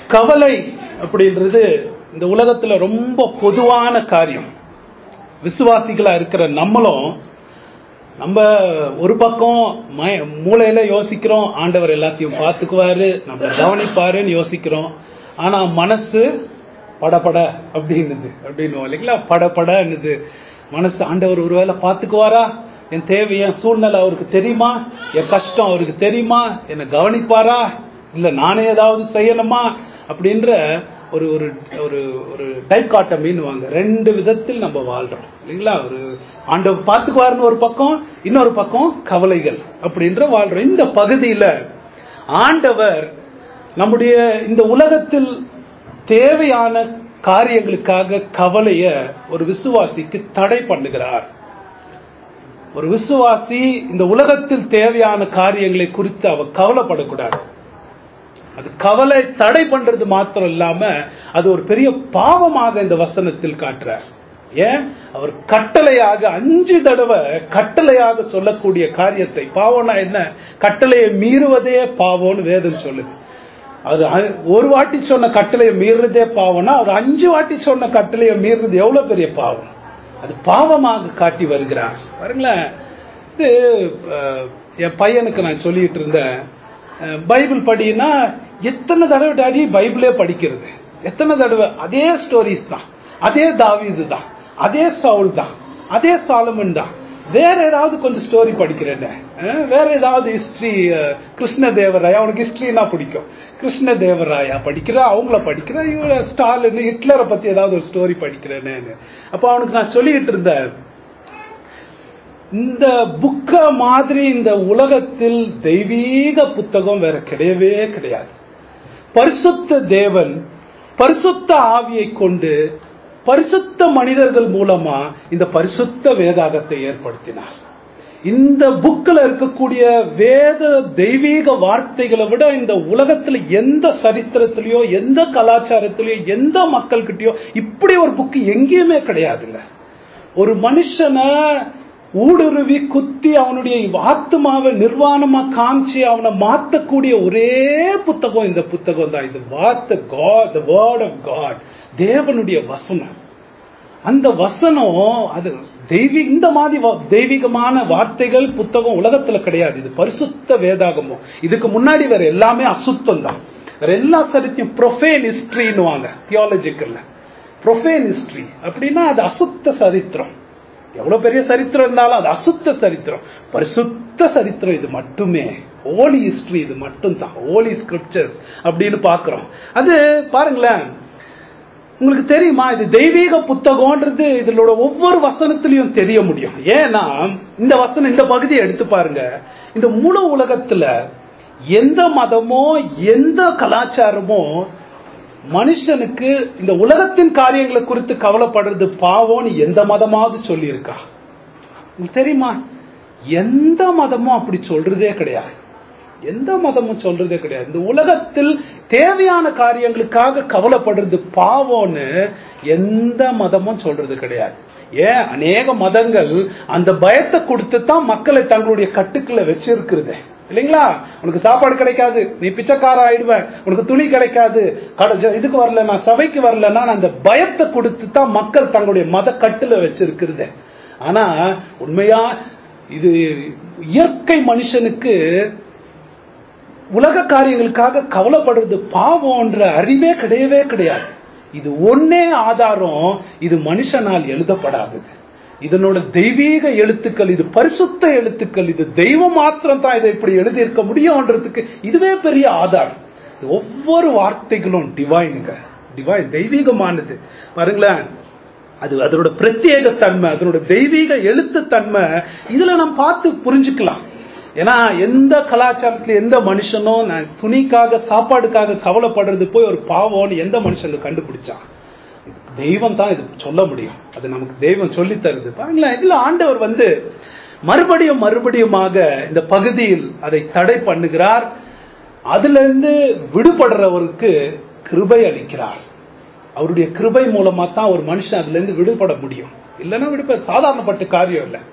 கவலை அப்படின்றது இந்த உலகத்துல ரொம்ப பொதுவான காரியம் விசுவாசிகளா இருக்கிற நம்மளும் நம்ம ஒரு பக்கம் மய- மூளையில யோசிக்கிறோம் ஆண்டவர் எல்லாத்தையும் பார்த்துக்குவாரு நம்மள கவனிப்பாருன்னு யோசிக்கிறோம் ஆனா மனசு படபட அப்படின்னுது அப்படின்னு இல்லைங்களா படபடன்னுது மனசு ஆண்டவர் ஒருவேளை பார்த்துக்குவாரா என் தேவை என் சூழ்நிலை அவருக்கு தெரியுமா என் கஷ்டம் அவருக்கு தெரியுமா என்னை கவனிப்பாரா இல்ல நானே ஏதாவது செய்யணுமா அப்படின்ற ஒரு ஒரு ஒரு ஒரு டைக்காட்டமின்னு வாங்க ரெண்டு விதத்தில் நம்ம வாழ்றோம் இல்லைங்களா ஒரு ஆண்டவர் பார்த்துக்குவாருன்னு ஒரு பக்கம் இன்னொரு பக்கம் கவலைகள் அப்படின்ற வாழ்றோம் இந்த பகுதியில ஆண்டவர் நம்முடைய இந்த உலகத்தில் தேவையான காரியங்களுக்காக கவலைய ஒரு விசுவாசிக்கு தடை பண்ணுகிறார் ஒரு விசுவாசி இந்த உலகத்தில் தேவையான காரியங்களை குறித்து அவ கவலைப்படக்கூடாது அது கவலை தடை பண்றது மாத்திரம் இல்லாம அது ஒரு பெரிய பாவமாக இந்த வசனத்தில் காட்டுறார் ஏன் அவர் கட்டளையாக அஞ்சு தடவை கட்டளையாக சொல்லக்கூடிய காரியத்தை பாவம்னா என்ன கட்டளையை மீறுவதே பாவம்னு வேதம் சொல்லுது அது அ- ஒரு வாட்டி சொன்ன கட்டளையை மீறுறதே பாவம்னா அவர் அஞ்சு வாட்டி சொன்ன கட்டளையை மீறுறது எவ்வளவு பெரிய பாவம் அது பாவமாக காட்டி வருகிறார் பாருங்களேன் இது அஹ், என் பையனுக்கு நான் சொல்லிட்டு இருந்தேன் அஹ், பைபிள் படினா எத்தனை தடவை டாடி பைபிளே படிக்கிறது எத்தனை தடவை அதே ஸ்டோரிஸ் தான் அதே தாவீது தான் அதே சவுல் தான் அதே சாலமன் தான் வேற ஏதாவது கொஞ்சம் ஸ்டோரி படிக்கிறேன்னு அஹ், வேற ஏதாவது ஹிஸ்டரி கிருஷ்ண தேவராயா அவனுக்கு ஹிஸ்டரினா பிடிக்கும் கிருஷ்ண தேவராயா படிக்கிற அவங்கள படிக்கிற இவர ஸ்டாலின் ஹிட்லரை பத்தி ஏதாவது ஒரு ஸ்டோரி படிக்கிறேன்னு அப்ப அவனுக்கு நான் சொல்லிட்டு இருந்தேன் இந்த புக்க மாதிரி இந்த உலகத்தில் தெய்வீக புத்தகம் வேற கிடையவே கிடையாது பரிசுத்த தேவன் பரிசுத்த ஆவியை கொண்டு பரிசுத்த மனிதர்கள் மூலமா இந்த பரிசுத்த வேதாகத்தை ஏற்படுத்தினார் இந்த புக்கில் இருக்கக்கூடிய வேத தெய்வீக வார்த்தைகளை விட இந்த உலகத்துல எந்த சரித்திரத்திலயோ எந்த கலாச்சாரத்திலயோ எந்த மக்கள்கிட்டயோ இப்படி ஒரு புக்கு எங்கேயுமே கிடையாதுங்க ஒரு மனுஷனை ஊடுருவி குத்தி அவனுடைய ஆத்மாவை நிர்வாணமா காமிச்சு அவனை மாத்தக்கூடிய ஒரே புத்தகம் இந்த புத்தகம் தான் இது வார்த்தை God the word of God தேவனுடைய வசனம் அந்த வசனம் அது தெய்வீ இந்த மாதிரி வ- தெய்வீகமான வார்த்தைகள் புத்தகம் உலகத்துல கிடையாது இது பரிசுத்த வேதாகமம் இதுக்கு முன்னாடி வேற எல்லாமே அசுத்தம் தான் வேற எல்லா சரித்தியம் ப்ரொஃபேன் ஹிஸ்டரின்னுவாங்க தியாலஜிக்கல்ல ப்ரொஃபேன் ஹிஸ்டரி அப்படின்னா அது அசுத்த சரித்திரம் எவ்வளவு பெரிய சரித்திரம் இருந்தாலும் அது அசுத்த சரித்திரம் பரிசுத்த சரித்திரம் இது மட்டுமே ஓலி ஹிஸ்டரி இது மட்டும் தான் ஓலி ஸ்கிரிப்சர்ஸ் அப்படின்னு பாக்குறோம் அது பாருங்களேன் உங்களுக்கு தெரியுமா இது தெய்வீக புத்தகம்ன்றது இதனோட ஒவ்வொரு வசனத்திலையும் தெரிய முடியும் ஏன்னா இந்த வசனம் இந்த பகுதியை எடுத்து பாருங்க இந்த முழு உலகத்துல எந்த மதமோ எந்த கலாச்சாரமோ மனுஷனுக்கு இந்த உலகத்தின் காரியங்களை குறித்து கவலைப்படுறது பாவம்னு எந்த மதமாவது சொல்லியிருக்கா உங்களுக்கு தெரியுமா எந்த மதமும் அப்படி சொல்றதே கிடையாது எந்த மதமும் சொல்றதே கிடையாது இந்த உலகத்தில் தேவையான காரியங்களுக்காக கவலைப்படுறது பாவம்னு எந்த மதமும் சொல்றது கிடையாது ஏன் அநேக மதங்கள் அந்த பயத்தை கொடுத்து தான் மக்களை தங்களுடைய கட்டுக்குள்ள வச்சிருக்கிறது இல்லைங்களா உனக்கு சாப்பாடு கிடைக்காது நீ பிச்சைக்கார ஆயிடுவ உனக்கு துணி கிடைக்காது கட- ஜ- இதுக்கு வரல நான் சபைக்கு வரலன்னா அந்த பயத்தை கொடுத்து தான் மக்கள் தங்களுடைய மத கட்டுல வச்சிருக்கிறது ஆனா உண்மையா இது இயற்கை மனுஷனுக்கு உலக காரியங்களுக்காக கவலைப்படுறது பாவம்ன்ற அறிவே கிடையவே கிடையாது இது ஒன்னே ஆதாரம் இது மனுஷனால் எழுதப்படாதது இதனோட தெய்வீக எழுத்துக்கள் இது பரிசுத்த எழுத்துக்கள் இது தெய்வம் மாத்திரம் தான் இதை இப்படி எழுதியிருக்க முடியும்ன்றதுக்கு இதுவே பெரிய ஆதாரம் இது ஒவ்வொரு வார்த்தைகளும் டிவைனுங்க டிவைன் தெய்வீகமானது பாருங்களேன் அது அதனோட பிரத்யேக தன்மை அதனோட தெய்வீக எழுத்து தன்மை இதுல நம்ம பார்த்து புரிஞ்சுக்கலாம் ஏன்னா எந்த கலாச்சாரத்துல எந்த மனுஷனும் நான் துணிக்காக சாப்பாடுக்காக கவலைப்படுறது போய் ஒரு பாவம்னு எந்த மனுஷனுக்கு கண்டுபிடிச்சான் தெய்வம் தான் இது சொல்ல முடியும் அது நமக்கு தெய்வம் சொல்லி தருது பாருங்களேன் இதுல ஆண்டவர் வந்து மறுபடியும் மறுபடியுமாக இந்த பகுதியில் அதை தடை பண்ணுகிறார் அதுல இருந்து விடுபடுறவருக்கு கிருபை அளிக்கிறார் அவருடைய கிருபை மூலமா தான் ஒரு மனுஷன் அதுல இருந்து விடுபட முடியும் இல்லைன்னா விடுபட சாதாரணப்பட்ட காரியம் இல்லை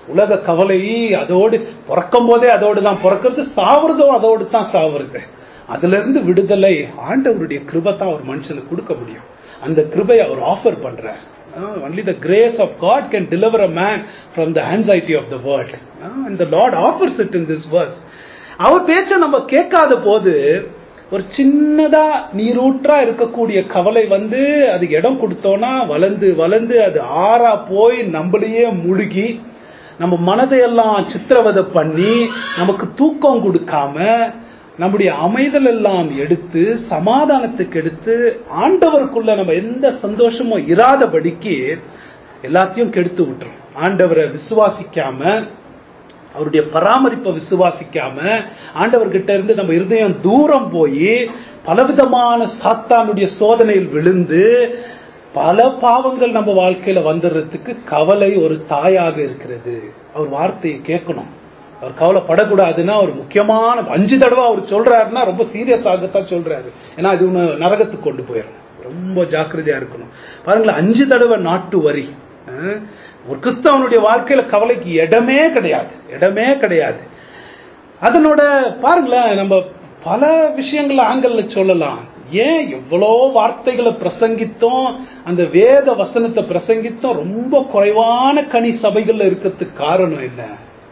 உலக கவலை அதோடு பிறக்கும் போதே அதோடு தான் பிறக்கிறது சாவறதும் அதோடு தான் சாவறது அதுல இருந்து விடுதலை ஆண்டவருடைய கிருபை தான் ஒரு மனுஷனுக்கு கொடுக்க முடியும் அந்த கிருபை அவர் ஆஃபர் பண்றார் only the grace of God can deliver a man from the anxiety of the world அந்த Lord offers it in this verse அவர் பேச்ச நம்ம கேட்காத போது ஒரு சின்னதா நீரூற்றா இருக்கக்கூடிய கவலை வந்து அதுக்கு இடம் கொடுத்தோம்னா வளர்ந்து வளர்ந்து அது ஆறா போய் நம்மளையே முழுகி நம்ம மனதையெல்லாம் சித்திரவதை பண்ணி நமக்கு தூக்கம் கொடுக்காம நம்முடைய அமைதல் எல்லாம் எடுத்து சமாதானத்துக்கு எடுத்து ஆண்டவருக்குள்ள நம்ம எந்த சந்தோஷமும் இராதபடிக்கு எல்லாத்தையும் கெடுத்து விட்டுரும் ஆண்டவரை விசுவாசிக்காம அவருடைய பராமரிப்பை விசுவாசிக்காம ஆண்டவர்கிட்ட இருந்து நம்ம இருதயம் தூரம் போய் பலவிதமான சாத்தானுடைய சோதனையில் விழுந்து பல பாவங்கள் நம்ம வாழ்க்கையில வந்துடுறதுக்கு கவலை ஒரு தாயாக இருக்கிறது அவர் வார்த்தையை கேட்கணும் அவர் கவலைப்படக்கூடாதுன்னா ஒரு முக்கியமான அஞ்சு தடவை அவர் சொல்றாருன்னா ரொம்ப சீரியஸ் ஆகத்தான் சொல்றாரு ஏன்னா இது ஒண்ணு நரகத்துக்கு கொண்டு போயிடும் ரொம்ப ஜாக்கிரதையா இருக்கணும் பாருங்களேன் அஞ்சு தடவை நாட்டு வரி அஹ், ஒரு கிறிஸ்தவனுடைய வாழ்க்கையில கவலைக்கு இடமே கிடையாது இடமே கிடையாது அதனோட பாருங்களேன் நம்ம பல விஷயங்களை ஆங்கல்ல சொல்லலாம் ஏன் எவ்வளோ வார்த்தைகளை பிரசங்கித்தோம் அந்த வேத வசனத்தை பிரசங்கித்தோம் ரொம்ப குறைவான கனி சபைகள்ல இருக்கிறதுக்கு காரணம் என்ன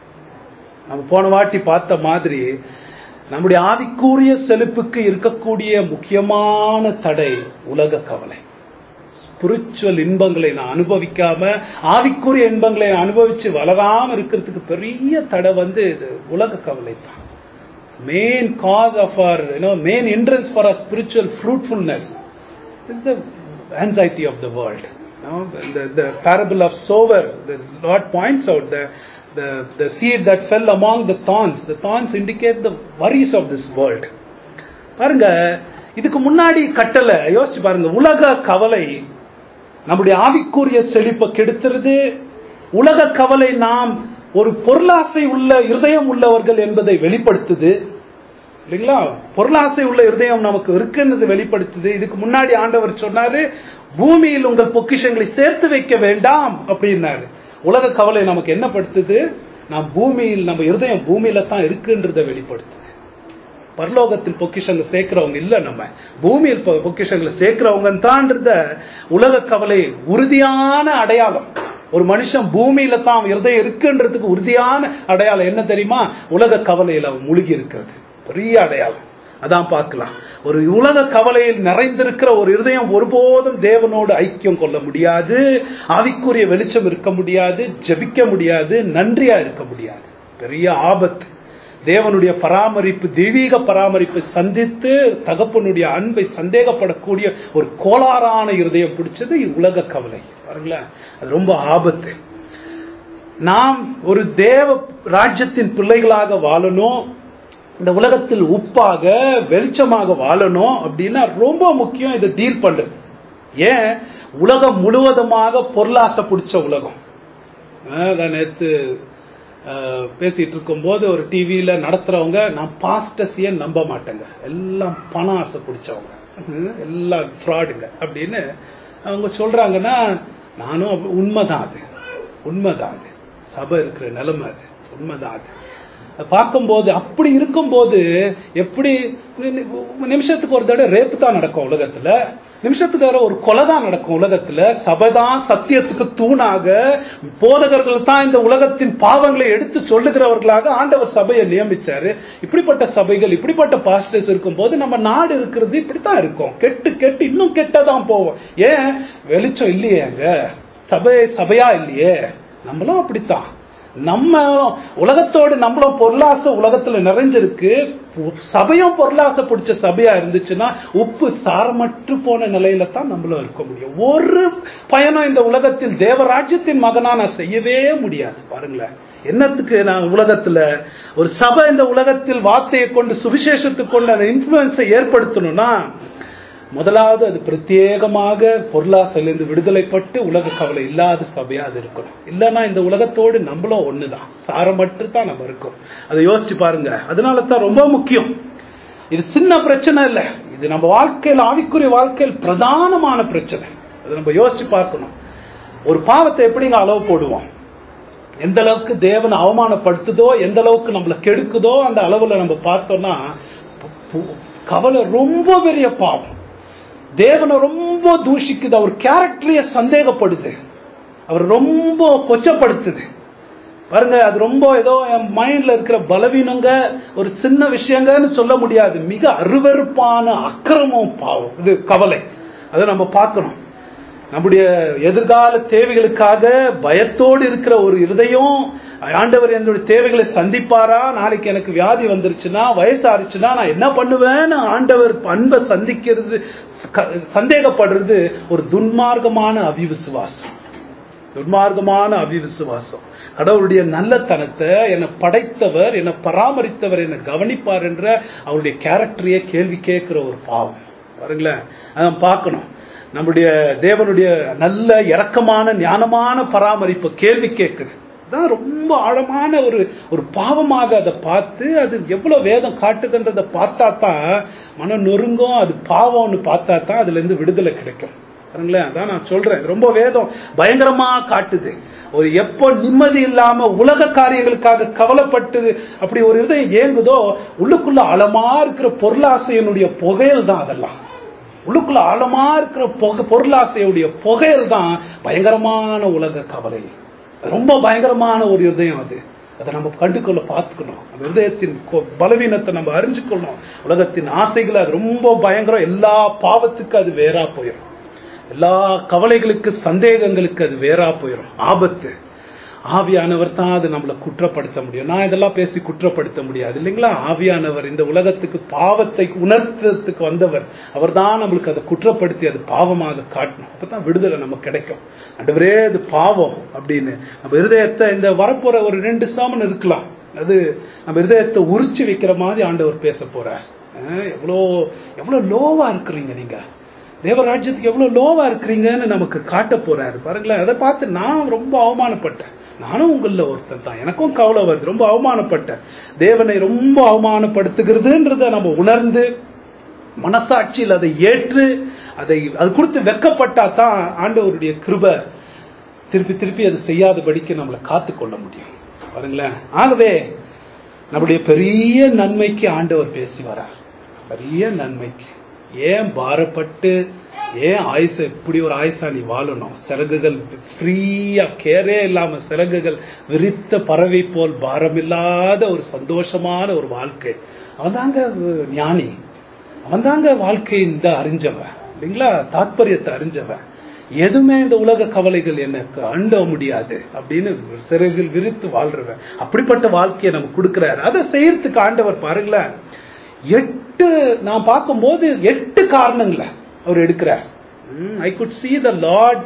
நம்ம போன வாட்டி பார்த்த மாதிரி நம்முடைய ஆவிக்குரிய செழிப்புக்கு இருக்கக்கூடிய முக்கியமான தடை உலக கவலை ஸ்பிரிச்சுவல் இன்பங்களை நான் அனுபவிக்காம ஆவிக்குரிய இன்பங்களை நான் அனுபவிச்சு வளராம இருக்கிறதுக்கு பெரிய தடை வந்து இது உலக கவலை தான் main cause of our you know main entrance for our spiritual fruitfulness is the anxiety of the world no? the, the parable of sower the lord points out the, the the seed that fell among the thorns the thorns indicate the worries of this world பாருங்க இதுக்கு முன்னாடி கட்டளை யோசிச்சு பாருங்க உலக கவலை நம்முடைய ஆவிக்குரிய செழிப்பை கெடுத்துறது உலக கவலை நாம் ஒரு பொருளாசை உள்ள இருதயம் உள்ளவர்கள் என்பதை வெளிப்படுத்துது இல்லைங்களா பொருளாசை உள்ள இருதயம் நமக்கு இருக்குன்னு வெளிப்படுத்துது இதுக்கு முன்னாடி ஆண்டவர் சொன்னாரு பூமியில் உங்கள் பொக்கிஷங்களை சேர்த்து வைக்க வேண்டாம் அப்படின்னாரு உலக கவலை நமக்கு என்ன படுத்துது நாம் பூமியில் நம்ம இருதயம் பூமியில தான் இருக்குன்றதை வெளிப்படுத்துது பரலோகத்தில் பொக்கிஷங்களை சேர்க்கிறவங்க இல்ல நம்ம பூமியில் பொ- பொக்கிஷங்களை சேர்க்கிறவங்க தான்றத உலக கவலை உறுதியான அடையாளம் ஒரு மனுஷன் பூமியில தான் அவன் இருதயம் இருக்குன்றதுக்கு உறுதியான அடையாளம் என்ன தெரியுமா உலக கவலையில அவன் முழுகி இருக்கிறது பெரிய அடையாளம் அதான் பார்க்கலாம் ஒரு உலக கவலையில் நிறைந்திருக்கிற ஒரு இருதயம் ஒருபோதும் தேவனோடு ஐக்கியம் கொள்ள முடியாது ஆவிக்குரிய வெளிச்சம் இருக்க முடியாது ஜெபிக்க முடியாது நன்றியா இருக்க முடியாது பெரிய ஆபத்து தேவனுடைய பராமரிப்பு தெய்வீக பராமரிப்பை சந்தித்து தகப்பனுடைய அன்பை சந்தேகப்படக்கூடிய ஒரு கோளாறான இருதயம் பிடிச்சது உலக கவலை பாருங்களேன் அது ரொம்ப ஆபத்து நாம் ஒரு தேவ ராஜ்யத்தின் பிள்ளைகளாக வாழணும் இந்த உலகத்தில் உப்பாக வெளிச்சமாக வாழணும் அப்படின்னா ரொம்ப முக்கியம் இதை டீல் பண்றது ஏன் உலகம் முழுவதுமாக பொருளாசை பிடிச்ச உலகம் அதான் நேத்து அஹ், பேசிட்டு இருக்கும்போது ஒரு டிவியில நடத்துறவங்க நான் பாஸ்டஸையே நம்ப மாட்டேங்க எல்லாம் பண ஆசை பிடிச்சவங்க ஹம், எல்லாம் ஃப்ராடுங்க அப்படின்னு அவங்க சொல்றாங்கன்னா நானும் அப்ப- உண்மைதான் அது உண்மைதான் அது சபை இருக்கிற நிலைமை அது உண்மைதான் அது அதை பார்க்கும்போது அப்படி இருக்கும்போது எப்படி நி- நி- நிமிஷத்துக்கு ஒரு தடவை ரேப்பு தான் நடக்கும் உலகத்துல நிமிஷத்துக்கு தடவை ஒரு கொலை தான் நடக்கும் உலகத்துல சபை தான் சத்தியத்துக்கு தூணாக போதகர்கள் தான் இந்த உலகத்தின் பாவங்களை எடுத்து சொல்லுகிறவர்களாக ஆண்டவர் சபையை நியமிச்சாரு இப்படிப்பட்ட சபைகள் இப்படிப்பட்ட பாஸ்டர்ஸ் இருக்கும்போது நம்ம நாடு இருக்கிறது இப்படித்தான் இருக்கும் கெட்டு கெட்டு இன்னும் கெட்டதான் போவோம் ஏன் வெளிச்சம் இல்லையே அங்க சபை சபையா இல்லையே நம்மளும் அப்படித்தான் நம்ம உலகத்தோடு நம்மளும் பொருளாசை உலகத்துல நிறைஞ்சிருக்கு சபையும் பொருளாசை பிடிச்ச சபையா இருந்துச்சுன்னா உப்பு சாரமற்று போன நிலையில தான் நம்மளும் இருக்க முடியும் ஒரு பயணம் இந்த உலகத்தில் தேவராஜ்யத்தின் மகனா நான் செய்யவே முடியாது பாருங்களேன் என்னத்துக்கு நான் உலகத்துல ஒரு சபை இந்த உலகத்தில் வார்த்தையை கொண்டு சுவிசேஷத்துக்கு கொண்டு அந்த இன்ஃபுளுன்ஸை ஏற்படுத்தணும்னா முதலாவது அது பிரத்யேகமாக பொருளாசையிலிருந்து விடுதலைப்பட்டு உலக கவலை இல்லாத சபையா அது இருக்கணும் இல்லைன்னா இந்த உலகத்தோடு நம்மளும் ஒண்ணுதான் சாரமற்று தான் நம்ம இருக்கோம் அதை யோசிச்சு பாருங்க அதனால தான் ரொம்ப முக்கியம் இது சின்ன பிரச்சனை இல்லை இது நம்ம வாழ்க்கையில் ஆவிக்குரிய வாழ்க்கையில் பிரதானமான பிரச்சனை அதை நம்ம யோசிச்சு பார்க்கணும் ஒரு பாவத்தை எப்படிங்க அளவு போடுவோம் எந்த அளவுக்கு தேவனை அவமானப்படுத்துதோ எந்த அளவுக்கு நம்மளை கெடுக்குதோ அந்த அளவுல நம்ம பார்த்தோம்னா பு- கவலை ரொம்ப பெரிய பாவம் தேவனை ரொம்ப தூஷிக்குது அவர் கேரக்டரையே சந்தேகப்படுது அவர் ரொம்ப கொச்சப்படுத்துது பாருங்க அது ரொம்ப ஏதோ என் மைண்ட்ல இருக்கிற பலவீனங்க ஒரு சின்ன விஷயங்கன்னு சொல்ல முடியாது மிக அருவருப்பான அக்கிரமம் பாவம் இது கவலை அதை நம்ம பார்க்கணும் நம்முடைய எதிர்கால தேவைகளுக்காக பயத்தோடு இருக்கிற ஒரு இருதயம் ஆண்டவர் என்னுடைய தேவைகளை சந்திப்பாரா நாளைக்கு எனக்கு வியாதி வந்துருச்சுன்னா வயசாருச்சுன்னா நான் என்ன பண்ணுவேன்னு ஆண்டவர் அன்பை சந்திக்கிறது க- சந்தேகப்படுறது ஒரு துன்மார்க்கமான அவிவிசுவாசம் துன்மார்க்கமான அவிவிசுவாசம் கடவுளுடைய நல்லத்தனத்தை என்னை படைத்தவர் என்னை பராமரித்தவர் என்னை கவனிப்பார் என்ற அவருடைய கேரக்டரையே கேள்வி கேட்கிற ஒரு பாவம் பாருங்களேன் அதான் பார்க்கணும் நம்முடைய தேவனுடைய நல்ல இரக்கமான ஞானமான பராமரிப்பு கேள்வி கேட்குது தான் ரொம்ப ஆழமான ஒரு ஒரு பாவமாக அதை பார்த்து அது எவ்வளவு வேதம் காட்டுதுன்றதை பார்த்தா தான் மன நொறுங்கும் அது பாவம்னு பார்த்தா தான் அதுல இருந்து விடுதலை கிடைக்கும் பாருங்களேன் அதான் நான் சொல்றேன் ரொம்ப வேதம் பயங்கரமா காட்டுது ஒரு எப்போ நிம்மதி இல்லாம உலக காரியங்களுக்காக கவலைப்பட்டு அப்படி ஒரு இதயம் ஏங்குதோ உள்ளுக்குள்ள ஆழமா இருக்கிற பொருளாசையினுடைய புகையல் தான் அதெல்லாம் உள்ளுக்குள்ள ஆழமா இருக்கிற புகை பொருளாசையுடைய புகையல் தான் பயங்கரமான உலக கவலை ரொம்ப பயங்கரமான ஒரு இதயம் அது அதை நம்ம கண்டுக்கொள்ள பார்த்துக்கணும் அந்த இதயத்தின் கொ- பலவீனத்தை நம்ம அறிஞ்சுக்கணும் உலகத்தின் ஆசைகளை அது ரொம்ப பயங்கரம் எல்லா பாவத்துக்கும் அது வேறா போயிடும் எல்லா கவலைகளுக்கு சந்தேகங்களுக்கு அது வேறா போயிடும் ஆபத்து ஆவியானவர் தான் அது நம்மளை குற்றப்படுத்த முடியும் நான் இதெல்லாம் பேசி குற்றப்படுத்த முடியாது இல்லைங்களா ஆவியானவர் இந்த உலகத்துக்கு பாவத்தை உணர்த்துறதுக்கு வந்தவர் அவர் தான் நம்மளுக்கு அதை குற்றப்படுத்தி அது பாவமாக காட்டணும் அப்பதான் விடுதலை நமக்கு கிடைக்கும் ஆண்டவரே அது பாவம் அப்படின்னு நம்ம இருதயத்தை இந்த வரப்போற ஒரு ரெண்டு சாமன் இருக்கலாம் அது நம்ம இருதயத்தை உரிச்சு வைக்கிற மாதிரி ஆண்டவர் பேச போறார் அஹ் எவ்வளோ எவ்வளோ லோவா இருக்கிறீங்க நீங்க தேவராஜ்யத்துக்கு எவ்வளவு லோவா இருக்கிறீங்கன்னு நமக்கு காட்ட போறாரு பாருங்களேன் அதை பார்த்து நான் ரொம்ப அவமானப்பட்டேன் நானும் உங்கள ஒருத்தன் தான் எனக்கும் கவலை வருது ரொம்ப அவமானப்பட்டேன் தேவனை ரொம்ப அவமானப்படுத்துகிறதுன்றத நம்ம உணர்ந்து மனசாட்சியில் அதை ஏற்று அதை அது குறித்து வெக்கப்பட்டா தான் ஆண்டவருடைய கிருபை திருப்பி திருப்பி அது செய்யாதபடிக்கு நம்மளை காத்துக்கொள்ள முடியும் பாருங்களேன் ஆகவே நம்முடைய பெரிய நன்மைக்கு ஆண்டவர் பேசி வரார் பெரிய நன்மைக்கு ஏன் பாரப்பட்டு ஏன் ஆயுச இப்படி ஒரு ஆயுசா நீ வாழணும் சிறகுகள் ஃப்ரீயா கேரே இல்லாம சிறகுகள் விரித்த பறவை போல் பாரமில்லாத ஒரு சந்தோஷமான ஒரு வாழ்க்கை அவன்தாங்க ஞானி அவன்தாங்க வாழ்க்கை இந்த அறிஞ்சவன் இல்லைங்களா தாத்பரியத்தை அறிஞ்சவன் எதுவுமே இந்த உலக கவலைகள் எனக்கு அண்ட முடியாது அப்படின்னு சிறகில் விரித்து வாழ்றவன் அப்படிப்பட்ட வாழ்க்கையை நமக்கு கொடுக்கிறாரு அதை செய்யறதுக்கு ஆண்டவர் பாருங்களேன் எட்டு நான் பார்க்கும்போது எட்டு காரணங்களை அவர் எடுக்கிறார் I could see the Lord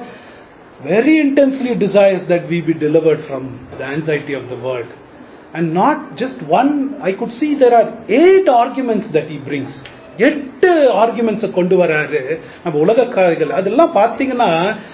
very intensely desires that we be delivered from the anxiety of the world and not just one i could see there are eight arguments that he brings எட்டு ஆர்குமெண்ட்ஸை கொண்டு வராரு நம்ம உலக காரிகள் அதெல்லாம் பார்த்தீங்கன்னா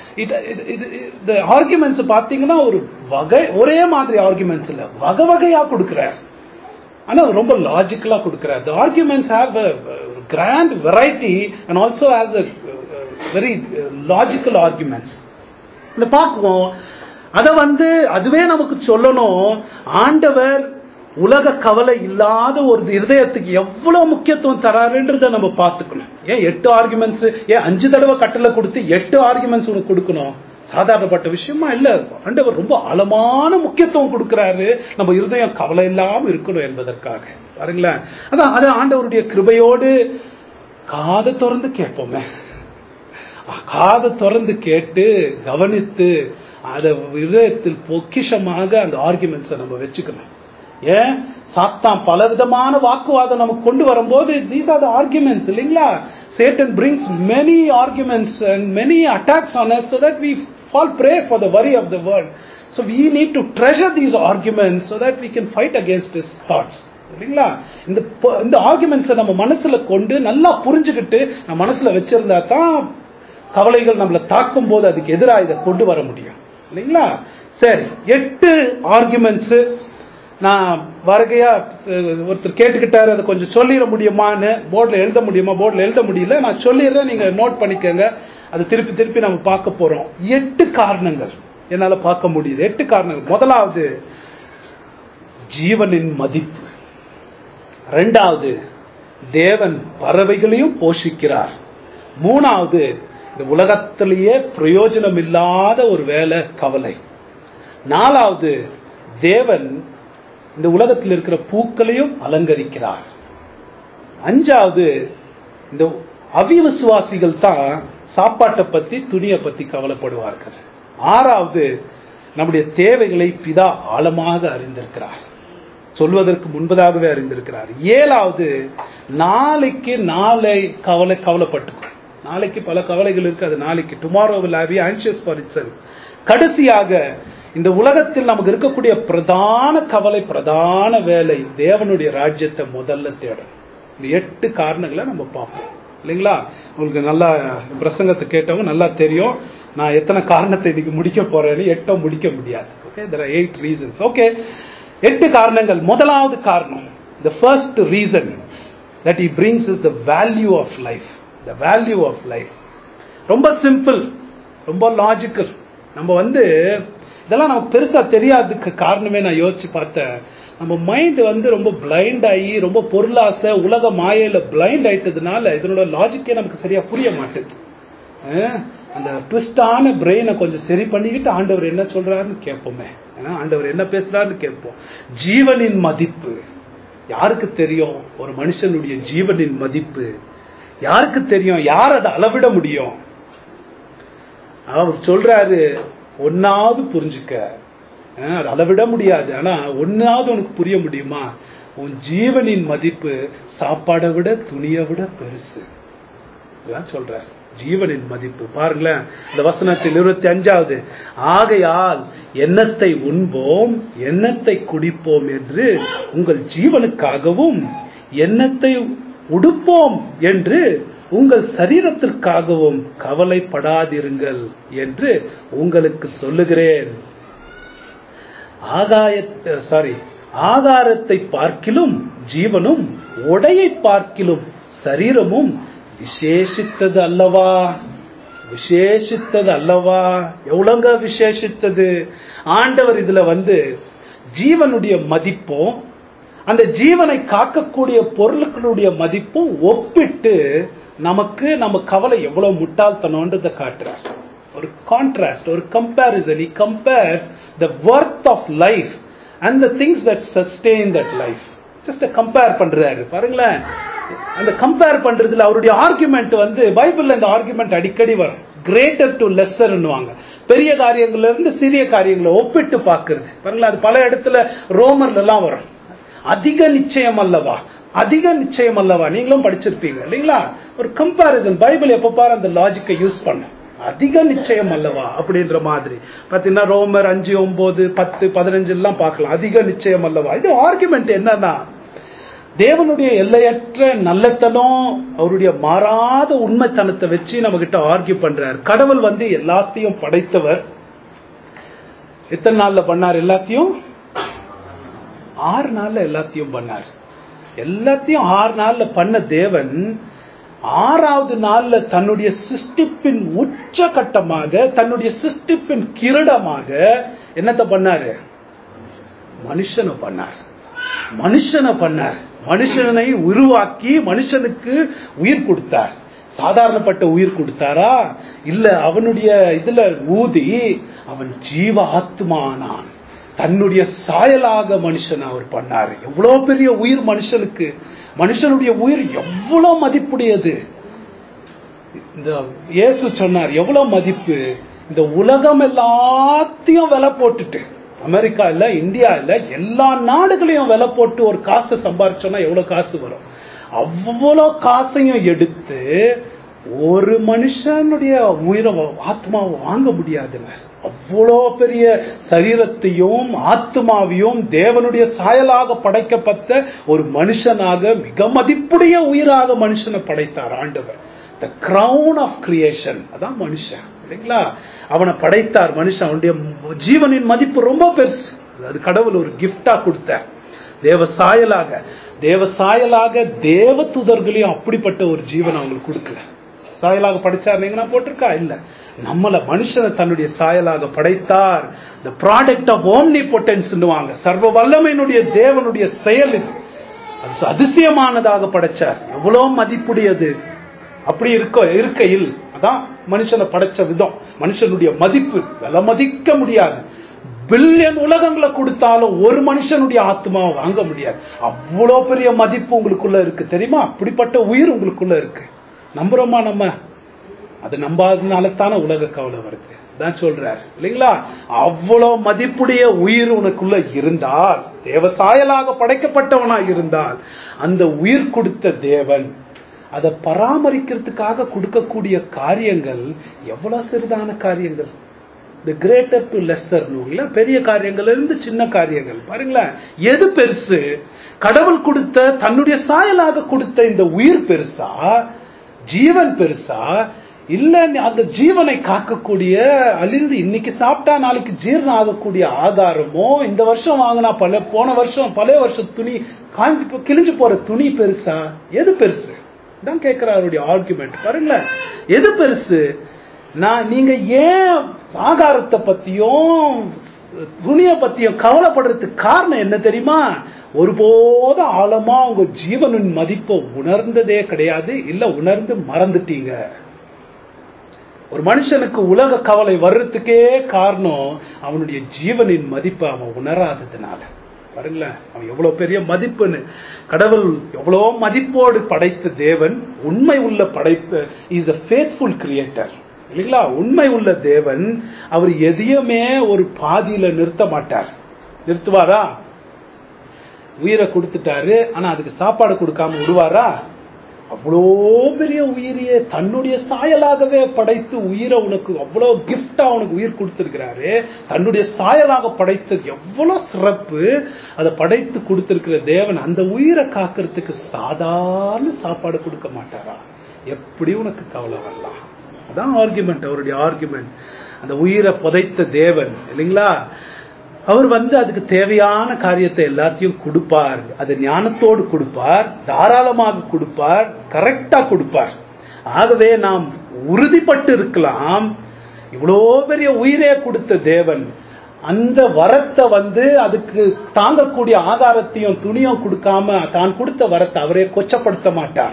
இந்த arguments பார்த்தீங்கன்னா ஒரு வகை ஒரே மாதிரி ஆர்குமெண்ட்ஸ் இல்லை வகை வகையா கொடுக்கிறார் ஆனா அது ரொம்ப லாஜிக்கலா கொடுக்கிறார் the arguments have a grand variety and also has a very logical arguments இந்த பார்க்குவோம் அதை வந்து அதுவே நமக்கு சொல்லணும் ஆண்டவர் உலக கவலை இல்லாத ஒரு இருதயத்துக்கு எவ்வளவு முக்கியத்துவம் தராருன்றத நம்ம பார்த்துக்கணும் ஏன் எட்டு ஆர்குமெண்ட்ஸ் ஏன் அஞ்சு தடவை கட்டளை கொடுத்து எட்டு ஆர்குமெண்ட்ஸ் உனக்கு கொடுக்கணும் சாதாரணப்பட்ட விஷயமா இல்ல ஆண்டவர் ரொம்ப ஆழமான முக்கியத்துவம் கொடுக்கிறாரு நம்ம இருதயம் கவலை இல்லாம இருக்கணும் என்பதற்காக பாருங்களேன் அதான் அது ஆண்டவருடைய கிருபையோடு காதை திறந்து கேட்போமே காதை திறந்து கேட்டு கவனித்து அதை இதயத்தில் பொக்கிஷமாக அந்த ஆர்குமெண்ட்ஸை நம்ம வச்சுக்கணும் ஏன் சாத்தான் பல விதமான வாக்குவாதம் நமக்கு கொண்டு வரும்போது தீஸ் ஆர் த ஆர்குமெண்ட்ஸ் இல்லைங்களா Satan brings many arguments and many attacks on us so that we fall prey for the worry of the world so we need to treasure these arguments so that we can fight against his thoughts இல்லைங்களா இந்த இந்த ஆர்குமெண்ட்ஸை நம்ம மனசுல கொண்டு நல்லா புரிஞ்சுக்கிட்டு நம்ம மனசுல வச்சிருந்தா தான் கவலைகள் நம்மளை தாக்கும் போது அதுக்கு எதிராக இதை கொண்டு வர முடியும் இல்லைங்களா சரி எட்டு ஆர்குமெண்ட்ஸ் நான் வருகையா ஒருத்தர் கேட்டுக்கிட்டாரு அதை கொஞ்சம் சொல்லிட முடியுமான்னு போர்டில் எழுத முடியுமா போர்டில் எழுத முடியல நான் சொல்லிடுறேன் நீங்க நோட் பண்ணிக்கோங்க அது திருப்பி திருப்பி நம்ம பார்க்க போறோம் எட்டு காரணங்கள் என்னால பார்க்க முடியுது எட்டு காரணங்கள் முதலாவது ஜீவனின் மதிப்பு ரெண்டாவது தேவன் பறவைகளையும் போஷிக்கிறார் மூணாவது இந்த உலகத்திலேயே பிரயோஜனம் இல்லாத ஒரு வேலை கவலை நாலாவது தேவன் இந்த உலகத்தில் இருக்கிற பூக்களையும் அலங்கரிக்கிறார் அஞ்சாவது இந்த அவிவிசுவாசிகள் தான் சாப்பாட்டை பத்தி துணியை பத்தி கவலைப்படுவார்கள் ஆறாவது நம்முடைய தேவைகளை பிதா ஆழமாக அறிந்திருக்கிறார் சொல்வதற்கு முன்பதாகவே அறிந்திருக்கிறார் ஏழாவது நாளைக்கு நாளை கவலை கவலைப்பட்டுக்கும் நாளைக்கு பல கவலைகள் இருக்கு அது நாளைக்கு tomorrow will have anxious for its கடைசியாக இந்த உலகத்தில் நமக்கு இருக்கக்கூடிய பிரதான கவலை பிரதான வேலை தேவனுடைய ராஜ்யத்தை முதல்ல தேடும் இந்த எட்டு காரணங்களை நம்ம பார்ப்போம் இல்லைங்களா உங்களுக்கு நல்லா பிரசங்கத்தை கேட்டவங்க நல்லா தெரியும் நான் எத்தனை காரணத்தை இன்னைக்கு முடிக்க போறேன்னு எட்டோ முடிக்க முடியாது okay there are eight reasons okay எட்டு காரணங்கள் முதலாவது காரணம் the first reason that he brings is the value of life the value of life ரொம்ப சிம்பிள் ரொம்ப லாஜிக்கல் நம்ம வந்து இதெல்லாம் நமக்கு பெருசா தெரியாததுக்கு காரணமே நான் யோசிச்சு பார்த்தேன் நம்ம மைண்ட் வந்து ரொம்ப பிளைண்ட் ஆகி ரொம்ப பொருளாசை உலக மாயையில பிளைண்ட் ஆயிட்டதுனால இதனோட லாஜிக்கே நமக்கு சரியா புரிய மாட்டேது அஹ் அந்த ட்விஸ்டான பிரெயினை கொஞ்சம் சரி பண்ணிக்கிட்டு ஆண்டவர் என்ன சொல்றாருன்னு கேட்போமே அஹ் ஆண்டவர் என்ன பேசுறாருன்னு கேட்போம் ஜீவனின் மதிப்பு யாருக்கு தெரியும் ஒரு மனுஷனுடைய ஜீவனின் மதிப்பு யாருக்கு தெரியும் யார் அதை அளவிட முடியும் அவர் சொல்றாரு ஒன்னாவது புரிஞ்சுக்க அஹ் அது அளவிட முடியாது ஆனா ஒன்னாவது உனக்கு புரிய முடியுமா உன் ஜீவனின் மதிப்பு சாப்பாடை விட துணியை விட பெருசு இதுதான் சொல்ற ஜீவனின் மதிப்பு பாருங்களேன் இந்த வசனத்தில் இருபத்தி அஞ்சாவது ஆகையால் எண்ணத்தை உண்போம் எண்ணத்தை குடிப்போம் என்று உங்கள் ஜீவனுக்காகவும் எண்ணத்தை உடுப்போம் என்று உங்கள் சரீரத்திற்காகவும் கவலைப்படாதிருங்கள் என்று உங்களுக்கு சொல்லுகிறேன் ஆகாய சாரி ஆகாரத்தை பார்க்கிலும் ஜீவனும் உடையை பார்க்கிலும் சரீரமும் விசேஷித்தது அல்லவா விசேஷித்தது அல்லவா எவ்வளவுங்க விசேஷித்தது ஆண்டவர் இதுல வந்து ஜீவனுடைய மதிப்பும் அந்த ஜீவனை காக்கக்கூடிய பொருட்களுடைய மதிப்பும் ஒப்பிட்டு நமக்கு நம்ம கவலை எவ்வளவு முட்டாள்தனம்ன்றதை காட்டுறார் ஒரு கான்ட்ராஸ்ட் ஒரு comparison he compares the worth of life and the things that sustain that life just compare பண்றாரு பாருங்களேன் அந்த கம்பேர் பண்றதுல அவருடைய ஆர்குமெண்ட் வந்து பைபிள்ல இந்த ஆர்குமெண்ட் அடிக்கடி வரும் கிரேட்டர் டு லெஸ்ஸர்னுவாங்க பெரிய காரியங்கள்ல இருந்து சிறிய காரியங்களை ஒப்பிட்டு பார்க்கிறது பாருங்களேன் அது பல இடத்துல ரோமர்ல எல்லாம் வரும் அதிக நிச்சயம் அல்லவா அதிக நிச்சயம் அல்லவா நீங்களும் படிச்சிருப்பீங்க இல்லைங்களா ஒரு கம்பாரிசன் பைபிள் எப்ப பாரு அந்த லாஜிக்கை யூஸ் பண்ணும் அதிக நிச்சயம் அல்லவா அப்படின்ற மாதிரி பாத்தீங்கன்னா ரோமர் அஞ்சு ஒன்பது பத்து பதினஞ்சு எல்லாம் பார்க்கலாம் அதிக நிச்சயம் அல்லவா இது ஆர்குமெண்ட் என்னன்னா தேவனுடைய எல்லையற்ற நல்லத்தனம் அவருடைய மாறாத உண்மைத்தனத்தை வச்சு நம்ம கிட்ட ஆர்கியூ பண்றாரு கடவுள் வந்து எல்லாத்தையும் படைத்தவர் எத்தனை நாள்ல பண்ணார் எல்லாத்தையும் ஆறு நாள்ல எல்லாத்தையும் பண்ணார் எல்லாத்தையும் ஆறு நாள்ல பண்ண தேவன் ஆறாவது நாள்ல தன்னுடைய சிருஷ்டிப்பின் உச்ச கட்டமாக தன்னுடைய சிருஷ்டிப்பின் கிரடமாக என்னத்தை பண்ணாரு மனுஷனை பண்ணார் மனுஷனை பண்ணார் மனுஷனை உருவாக்கி மனுஷனுக்கு உயிர் கொடுத்தார் சாதாரணப்பட்ட உயிர் கொடுத்தாரா இல்ல அவனுடைய இதுல ஊதி அவன் ஜீவ ஆத்மானான் தன்னுடைய சாயலாக மனுஷன் அவர் பண்ணாரு எவ்வளவு பெரிய உயிர் மனுஷனுக்கு மனுஷனுடைய உயிர் எவ்வளவு மதிப்புடையது இந்த இயேசு சொன்னார் எவ்வளவு மதிப்பு இந்த உலகம் எல்லாத்தையும் விலை போட்டுட்டு அமெரிக்கா இல்ல இந்தியா இல்ல எல்லா நாடுகளையும் விலை போட்டு ஒரு காசை சம்பாரிச்சோம்னா எவ்வளவு காசு வரும் அவ்வளவு காசையும் எடுத்து ஒரு மனுஷனுடைய உயிரை ஆத்மாவை வாங்க முடியாதுங்க அவ்வளோ பெரிய சரீரத்தையும் ஆத்மாவையும் தேவனுடைய சாயலாக படைக்கப்பட்ட ஒரு மனுஷனாக மிக மதிப்புடைய உயிராக மனுஷனை படைத்தார் ஆண்டவர் த கிரவுன் ஆஃப் கிரியேஷன் அதான் மனுஷன் இல்லைங்களா அவனை படைத்தார் மனுஷன் அவனுடைய ஜீவனின் மதிப்பு ரொம்ப பெருசு அது கடவுள் ஒரு கிஃப்டா கொடுத்தார் தேவ சாயலாக தேவ சாயலாக தேவ துதர்களையும் அப்படிப்பட்ட ஒரு ஜீவன் அவங்களுக்கு கொடுக்கல சாயலாக படைச்சார் நீங்க போட்டிருக்கா இல்ல நம்மள மனுஷனை தன்னுடைய சாயலாக படைத்தார் the ப்ராடக்ட் ஆஃப் ஓம்னி பொட்டன்ஸ்னுவாங்க சர்வ வல்லமையினுடைய தேவனுடைய செயல் இது அது அதிசயமானதாக படைச்சார் எவ்வளவு மதிப்புடையது அப்படி இருக்க இருக்கையில் அதான் மனுஷனை படைச்ச விதம் மனுஷனுடைய மதிப்பு விலை மதிக்க முடியாது பில்லியன் உலகங்களை கொடுத்தாலும் ஒரு மனுஷனுடைய ஆத்மாவை வாங்க முடியாது அவ்வளோ பெரிய மதிப்பு உங்களுக்குள்ள இருக்கு தெரியுமா அப்படிப்பட்ட உயிர் உங்களுக்குள்ள இருக்கு நம்புறோமா நம்ம அது நம்பாததுனால தானே உலக கவலை வருது தான் சொல்றார் இல்லைங்களா அவ்வளவு மதிப்புடைய உயிர் உனக்குள்ள இருந்தால் தேவசாயலாக படைக்கப்பட்டவனா இருந்தால் அந்த உயிர் கொடுத்த தேவன் அதை பராமரிக்கிறதுக்காக கொடுக்கக்கூடிய காரியங்கள் எவ்வளவு சிறிதான காரியங்கள் இந்த கிரேட்டர் டு லெஸ்ஸர் பெரிய காரியங்கள்ல இருந்து சின்ன காரியங்கள் பாருங்களேன் எது பெருசு கடவுள் கொடுத்த தன்னுடைய சாயலாக கொடுத்த இந்த உயிர் பெருசா ஜீவன் பெருசா இல்ல அந்த ஜீவனை காக்கக்கூடிய அழிந்து இன்னைக்கு சாப்பிட்டா நாளைக்கு ஜீரணம் ஆகக்கூடிய ஆதாரமோ இந்த வருஷம் வாங்கினா பல போன வருஷம் பழைய வருஷம் துணி காஞ்சி போ- கிழிஞ்சு போற துணி பெருசா எது பெருசு தான் கேட்கிற அவருடைய ஆர்குமெண்ட் பாருங்களேன் எது பெருசு நான் நீங்க ஏன் ஆகாரத்தை பத்தியும் துணியை பத்தியும் கவலைப்படுறதுக்கு காரணம் என்ன தெரியுமா ஒருபோதும் ஆழமா உங்க ஜீவனின் மதிப்பை உணர்ந்ததே கிடையாது இல்ல உணர்ந்து மறந்துட்டீங்க ஒரு மனுஷனுக்கு உலக கவலை வர்றதுக்கே காரணம் அவனுடைய ஜீவனின் மதிப்பை அவன் உணராததுனால பாருங்களேன் அவன் எவ்வளவு பெரிய மதிப்புன்னு கடவுள் எவ்வளோ மதிப்போடு படைத்த தேவன் உண்மை உள்ள படைப்பு இஸ் a faithful கிரியேட்டர் இல்லைங்களா உண்மை உள்ள தேவன் அவர் எதையுமே ஒரு பாதியில நிறுத்த மாட்டார் நிறுத்துவாரா உயிரை கொடுத்துட்டாரு ஆனா அதுக்கு சாப்பாடு கொடுக்காம விடுவாரா அவ்வளோ பெரிய உயிரியே தன்னுடைய சாயலாகவே படைத்து உயிரை உனக்கு அவ்வளோ கிஃப்டா உனக்கு உயிர் கொடுத்திருக்கிறாரு தன்னுடைய சாயலாக படைத்தது எவ்வளவு சிறப்பு அதை படைத்து கொடுத்திருக்கிற தேவன் அந்த உயிரை காக்கிறதுக்கு சாதாரண சாப்பாடு கொடுக்க மாட்டாரா எப்படி உனக்கு கவலை வரலாம் அதான் ஆர்குமெண்ட் அவருடைய ஆர்குமெண்ட் அந்த உயிரை புதைத்த தேவன் இல்லைங்களா அவர் வந்து அதுக்கு தேவையான காரியத்தை எல்லாத்தையும் கொடுப்பார் அது ஞானத்தோடு கொடுப்பார் தாராளமாக கொடுப்பார் கரெக்டா கொடுப்பார் ஆகவே நாம் உறுதிப்பட்டு இருக்கலாம் இவ்வளோ பெரிய உயிரே கொடுத்த தேவன் அந்த வரத்தை வந்து அதுக்கு தாங்கக்கூடிய ஆகாரத்தையும் துணியும் கொடுக்காம தான் கொடுத்த வரத்தை அவரே கொச்சப்படுத்த மாட்டார்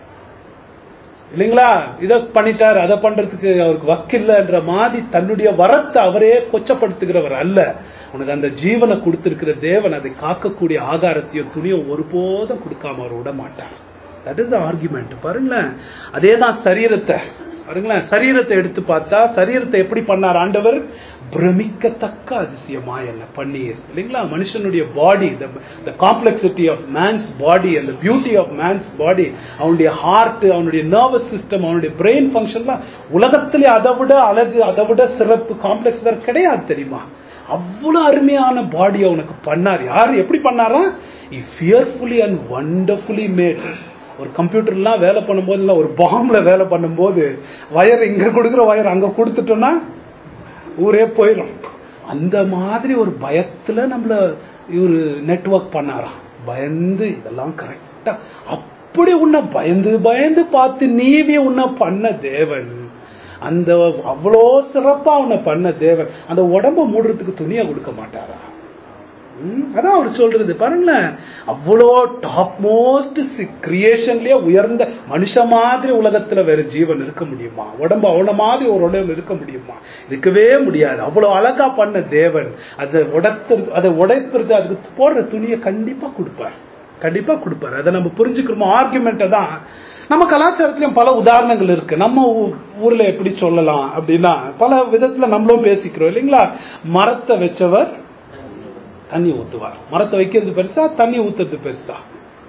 இல்லைங்களா இதை பண்ணிட்டார் அதை பண்றதுக்கு அவருக்கு வக்கில்லைன்ற மாதிரி தன்னுடைய வரத்தை அவரே கொச்சப்படுத்துகிறவர் அல்ல உனக்கு அந்த ஜீவனை கொடுத்திருக்கிற தேவன் அதை காக்கக்கூடிய ஆகாரத்தையும் துணியும் ஒருபோதும் கொடுக்காம அவர் விட மாட்டார் தட் இஸ் த ஆர்குமெண்ட் பாருங்களேன் அதே தான் சரீரத்தை பாருங்களேன் சரீரத்தை எடுத்து பார்த்தா சரீரத்தை எப்படி பண்ணார் ஆண்டவர் பிரமிக்கத்தக்க அதிசயமா என்ன பண்ணி இல்லைங்களா மனுஷனுடைய body the complexity of man's body அந்த பியூட்டி ஆஃப் மேன்ஸ் பாடி அவனுடைய ஹார்ட் அவனுடைய நர்வஸ் சிஸ்டம் அவனுடைய பிரெயின் ஃபங்க்ஷன்லாம் உலகத்திலே அதை விட அழகு அதை விட சிறப்பு காம்ப்ளெக்ஸ் வேற கிடையாது தெரியுமா அவ்வளவு அருமையான பாடி அவனுக்கு பண்ணார் யார் எப்படி பண்ணாரா I fearfully and wonderfully made ஒரு கம்ப்யூட்டர்லாம் வேலை பண்ணும்போது இல்லை ஒரு பாம்ல வேலை பண்ணும்போது வயர் இங்க கொடுக்குற வயர் அங்க கொடுத்துட்டோம்னா ஊரே போயிடும் அந்த மாதிரி ஒரு பயத்துல நம்மள இவரு நெட்வொர்க் பண்ணாராம் பயந்து இதெல்லாம் கரெக்டா அப்படி உன்னை பயந்து பயந்து பார்த்து நீவி உன்னை பண்ண தேவன் அந்த அவ்வளோ சிறப்பா உன்னை பண்ண தேவன் அந்த உடம்ப மூடுறதுக்கு துணியை கொடுக்க மாட்டாரா ம், அதான் அவர் சொல்றது பாருங்களேன் அவ்வளோ டாப் மோஸ்ட் கிரியேஷன்லயே உயர்ந்த மனுஷ மாதிரி உலகத்துல வேற ஜீவன் இருக்க முடியுமா உடம்பு அவன மாதிரி ஒரு உடம்பு இருக்க முடியுமா இருக்கவே முடியாது அவ்வளவு அழகா பண்ண தேவன் அதை உடைத்து அதை உடைப்புறது அதுக்கு போடுற துணியை கண்டிப்பா கொடுப்பார் கண்டிப்பா கொடுப்பார் அதை நம்ம புரிஞ்சுக்கிறோமோ ஆர்குமெண்ட்டை தான் நம்ம கலாச்சாரத்திலயும் பல உதாரணங்கள் இருக்கு நம்ம ஊ- ஊர்ல எப்படி சொல்லலாம் அப்படின்னா பல விதத்துல நம்மளும் பேசிக்கிறோம் இல்லைங்களா மரத்தை வச்சவர் தண்ணி ஊத்துவார் மரத்தை வைக்கிறது பெருசா தண்ணி ஊத்துறது பெருசா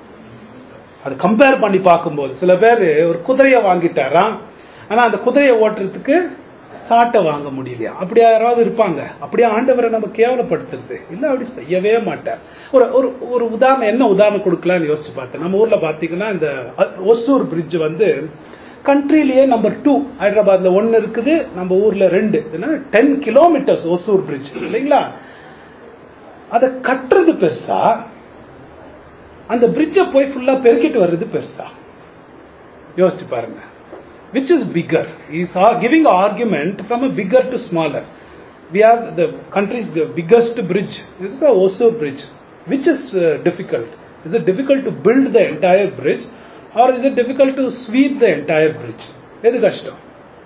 அது கம்பேர் பண்ணி பார்க்கும்போது சில பேர் ஒரு குதிரையை வாங்கிட்டாராம் ஆனா அந்த குதிரையை ஓட்டுறதுக்கு சாட்டை வாங்க முடியலையா அப்படி யாராவது இருப்பாங்க அப்படியே ஆண்டவரை நம்ம கேவலப்படுத்துறது இல்ல அப்படி செய்யவே மாட்டார் ஒரு ஒரு ஒரு உதாரணம் என்ன உதாரணம் கொடுக்கலாம்னு யோசிச்சு பார்த்தேன் நம்ம ஊர்ல பாத்தீங்கன்னா இந்த அ- ஒசூர் பிரிட்ஜ் வந்து கண்ட்ரிலேயே நம்பர் டூ ஹைதராபாத்ல ஒன்னு இருக்குது நம்ம ஊர்ல ரெண்டு டென் கிலோமீட்டர்ஸ் ஒசூர் பிரிட்ஜ் இல்லைங்களா அதை கட்டுறது பெருசா அந்த பிரிட்ஜை போய் ஃபுல்லா பெருக்கிட்டு வர்றது பெருசா யோசிச்சு பாருங்க which is bigger he is ar- giving argument from a bigger to smaller we have the country's the biggest bridge this is the Oslo bridge which is uh, difficult is it difficult to build the entire bridge or is it difficult to sweep the entire bridge எது கஷ்டம்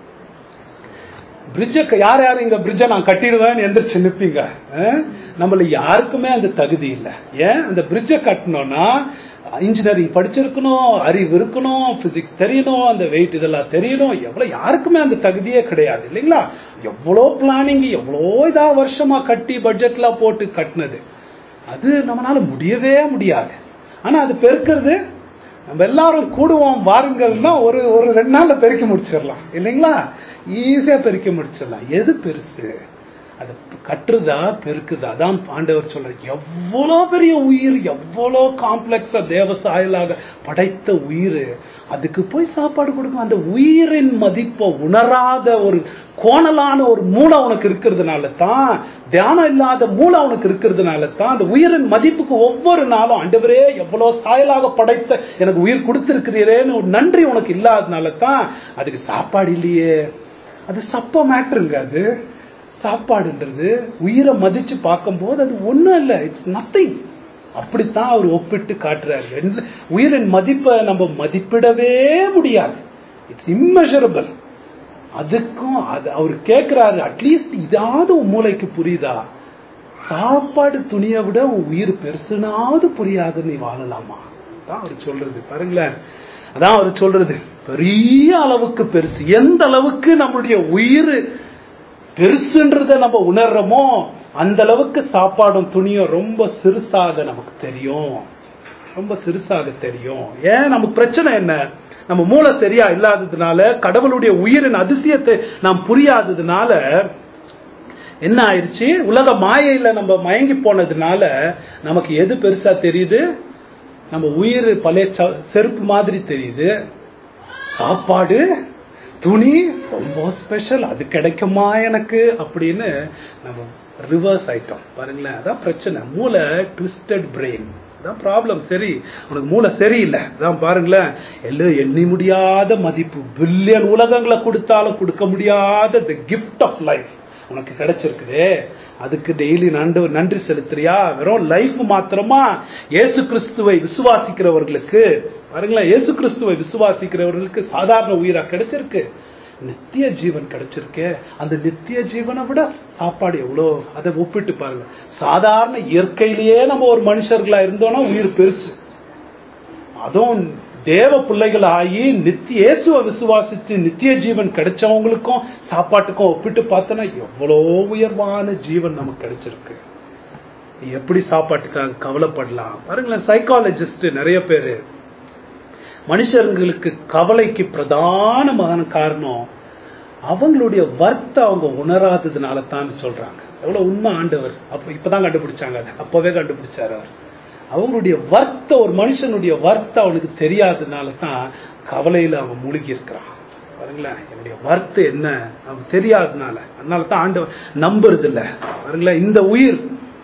பிரிட்ஜை யார் யார் இங்க பிரிட்ஜை நான் கட்டிடுவேன்னு எந்திரிச்சு நிப்பீங்க அஹ்? நம்மள யாருக்குமே அந்த தகுதி இல்லை ஏன் அந்த பிரிட்ஜை கட்டணும்னா இன்ஜினியரிங் படிச்சிருக்கணும் அறிவு இருக்கணும் பிசிக்ஸ் தெரியணும் அந்த வெயிட் இதெல்லாம் தெரியணும் எவ்வளவு யாருக்குமே அந்த தகுதியே கிடையாது இல்லைங்களா எவ்வளோ பிளானிங் எவ்வளோ இதா வருஷமா கட்டி பட்ஜெட்லாம் போட்டு கட்டினது அது நம்மளால முடியவே முடியாது ஆனா அது பெருக்கிறது நம்ம எல்லாரும் கூடுவோம் வாருங்கள்னா ஒரு ஒரு ரெண்டு நாள்ல பெருக்கி முடிச்சிடலாம் இல்லைங்களா ஈஸியா பெருக்கி முடிச்சிடலாம் எது பெருசு அது கட்டுறதா பெருக்குதா அதான் ஆண்டவர் சொல்ற எவ்வளோ பெரிய உயிர் எவ்வளோ காம்ப்ளெக்ஸா தேவ சாயலாக படைத்த உயிர் அதுக்கு போய் சாப்பாடு கொடுக்கும் அந்த உயிரின் மதிப்பை உணராத ஒரு கோணலான ஒரு மூளை உனக்கு இருக்கிறதுனால தான் தியானம் இல்லாத மூளை உனக்கு இருக்கிறதுனால தான் அந்த உயிரின் மதிப்புக்கு ஒவ்வொரு நாளும் ஆண்டவரே எவ்வளவு சாயலாக படைத்த எனக்கு உயிர் கொடுத்திருக்கிறீரேன்னு ஒரு நன்றி உனக்கு இல்லாதனால தான் அதுக்கு சாப்பாடு இல்லையே அது சப்ப மேட்ருங்க அது சாப்பாடுன்றது உயிரை மதிச்சு பார்க்கும்போது அது ஒண்ணும் இல்லை இட்ஸ் நத்திங் அப்படித்தான் அவர் ஒப்பிட்டு காட்டுறாரு எந்த- உயிரின் மதிப்பை நம்ம மதிப்பிடவே முடியாது இட்ஸ் immeasurable அதுக்கும் அது அவர் கேட்கிறாரு அட்லீஸ்ட் இதாவது உன் மூளைக்கு புரியுதா சாப்பாடு துணியை விட உன் உயிர் பெருசுனாவது புரியாது நீ வாழலாமா தான் அவர் சொல்றது பாருங்களேன் அதான் அவர் சொல்றது பெரிய அளவுக்கு பெருசு எந்த அளவுக்கு நம்மளுடைய உயிர் பெருசுன்றத நம்ம உணர்றோமோ அந்த அளவுக்கு சாப்பாடும் துணியும் ரொம்ப சிறுசாக நமக்கு தெரியும் ரொம்ப சிறுசாக தெரியும் ஏன் நமக்கு பிரச்சனை என்ன நம்ம மூளை சரியா இல்லாததுனால கடவுளுடைய உயிரின் அதிசயத்தை நாம் புரியாததுனால என்ன ஆயிடுச்சு உலக மாயையில நம்ம மயங்கி போனதுனால நமக்கு எது பெருசா தெரியுது நம்ம உயிர் பழைய ச- செருப்பு மாதிரி தெரியுது சாப்பாடு துணி ரொம்ப ஸ்பெஷல் அது கிடைக்குமா எனக்கு அப்படின்னு நம்ம ரிவர்ஸ் ஆயிட்டோம் பாருங்களேன் அதான் பிரச்சனை மூளை ட்விஸ்டட் பிரெயின் அதான் ப்ராப்ளம் சரி உனக்கு மூளை சரியில்லை அதான் பாருங்களேன் எல்லாம் எண்ணி முடியாத மதிப்பு பில்லியன் உலகங்களை கொடுத்தாலும் கொடுக்க முடியாத த கிஃப்ட் ஆஃப் லைஃப் உனக்கு கிடைச்சிருக்குதே அதுக்கு டெய்லி நன்றி நன்றி செலுத்துறியா வெறும் லைஃப் மாத்திரமா இயேசு கிறிஸ்துவை விசுவாசிக்கிறவர்களுக்கு பாருங்களேன் இயேசு கிறிஸ்துவை விசுவாசிக்கிறவர்களுக்கு சாதாரண உயிரா கிடைச்சிருக்கு நித்திய ஜீவன் கிடைச்சிருக்கே அந்த நித்திய ஜீவனை விட சாப்பாடு எவ்வளோ அதை ஒப்பிட்டு பாருங்க சாதாரண இயற்கையிலேயே நம்ம ஒரு மனுஷர்களா இருந்தோம்னா உயிர் பெருசு அதுவும் தேவ பிள்ளைகள் ஆகி நித்திய இயேசுவை விசுவாசிச்சு நித்திய ஜீவன் கிடைச்சவங்களுக்கும் சாப்பாட்டுக்கும் ஒப்பிட்டு பார்த்தோன்னா எவ்வளோ உயர்வான ஜீவன் நமக்கு கிடைச்சிருக்கு நீ எப்படி சாப்பாட்டுக்காக கவலைப்படலாம் பாருங்களேன் சைக்காலஜிஸ்ட் நிறைய பேரு மனுஷங்களுக்கு கவலைக்கு பிரதானமான காரணம் அவங்களுடைய வர்த்தை அவங்க உணராததுனால தான் சொல்றாங்க எவ்வளவு உண்மை ஆண்டவர் அப்ப இப்பதான் கண்டுபிடிச்சாங்க அதை அப்பவே கண்டுபிடிச்சாரு அவர் அவங்களுடைய வர்த்த ஒரு மனுஷனுடைய வர்த்த அவனுக்கு தெரியாததுனால தான் கவலையில அவன் மூழ்கி இருக்கிறான் பாருங்களேன் என்னுடைய வர்த்து என்ன அவன் தெரியாததுனால அதனால தான் ஆண்டவர் நம்புறது இல்ல பாருங்களேன் இந்த உயிர்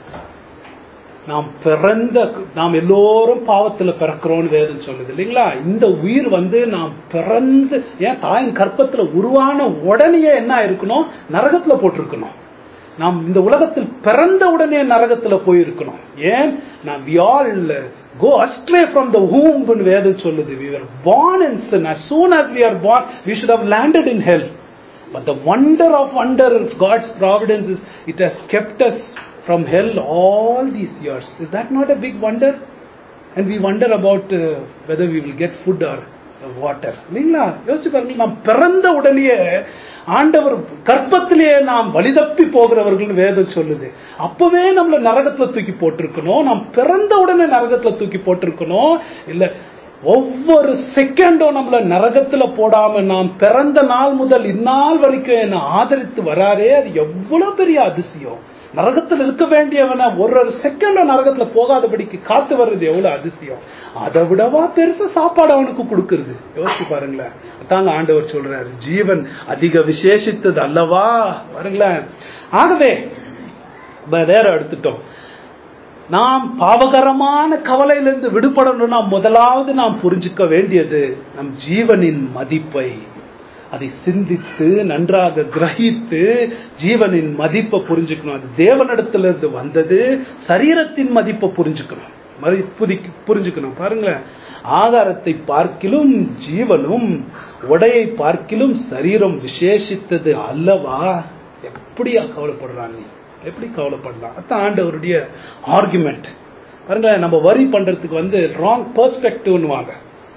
நாம் பிறந்த நாம் எல்லோரும் பாவத்துல பிறக்கிறோம்னு வேதம் சொல்லுது இல்லைங்களா இந்த உயிர் வந்து நாம் பிறந்து ஏன் தாயின் கற்பத்துல உருவான உடனேயே என்ன இருக்கணும் நரகத்துல போட்டிருக்கணும் நாம் இந்த உலகத்தில் பிறந்த உடனே நரகத்துல போயிருக்கணும் ஏன் நாம் we all go astray from the womb ன்னு வேதம் சொல்லுது we were born in sin as soon as we are born we should have landed in hell but the wonder of wonder of God's providence is it has kept us from hell all these years is that not a big wonder and we wonder about uh, whether we will get food or water இல்லைங்களா யோசிச்சு பாருங்க நாம் பிறந்த உடனேயே ஆண்டவர் கர்ப்பத்திலேயே நாம் வழிதப்பி போகிறவர்கள் வேதம் சொல்லுது அப்பவே நம்மள நரகத்துல தூக்கி போட்டிருக்கணும் நாம் பிறந்த உடனே நரகத்துல தூக்கி போட்டிருக்கணும் இல்ல ஒவ்வொரு செகண்டும் நம்மள நரகத்துல போடாம நாம் பிறந்த நாள் முதல் இந்நாள் வரைக்கும் என்ன ஆதரித்து வராரே அது எவ்வளவு பெரிய அதிசயம் நரகத்தில் இருக்க வேண்டியவன ஒரு ஒரு செகண்ட்ல நரகத்துல போகாதபடிக்கு காத்து வர்றது எவ்வளவு அதிசயம் அதை விடவா பெருசா சாப்பாடு அவனுக்கு கொடுக்கறது யோசிச்சு பாருங்களேன் தாங்க ஆண்டவர் சொல்றாரு ஜீவன் அதிக விசேஷித்தது அல்லவா பாருங்களேன் ஆகவே நேரம் எடுத்துட்டோம் நாம் பாவகரமான கவலையிலிருந்து விடுபடணும்னா முதலாவது நாம் புரிஞ்சுக்க வேண்டியது நம் ஜீவனின் மதிப்பை அதை சிந்தித்து நன்றாக கிரகித்து ஜீவனின் மதிப்பை புரிஞ்சுக்கணும் அது தேவனிடத்திலிருந்து வந்தது சரீரத்தின் மதிப்பை புரிஞ்சுக்கணும் மறு புதி- புரிஞ்சுக்கணும் பாருங்களேன் ஆகாரத்தை பார்க்கிலும் ஜீவனும் உடையை பார்க்கிலும் சரீரம் விசேஷித்தது அல்லவா எப்படியா கவலைப்படுறான் நீ எப்படி கவலைப்படலாம் அதான் ஆண்டவருடைய ஆர்குமெண்ட் பாருங்களேன் நம்ம வரி பண்றதுக்கு வந்து ராங் பெர்ஸ்பெக்டிவ்னுவாங்க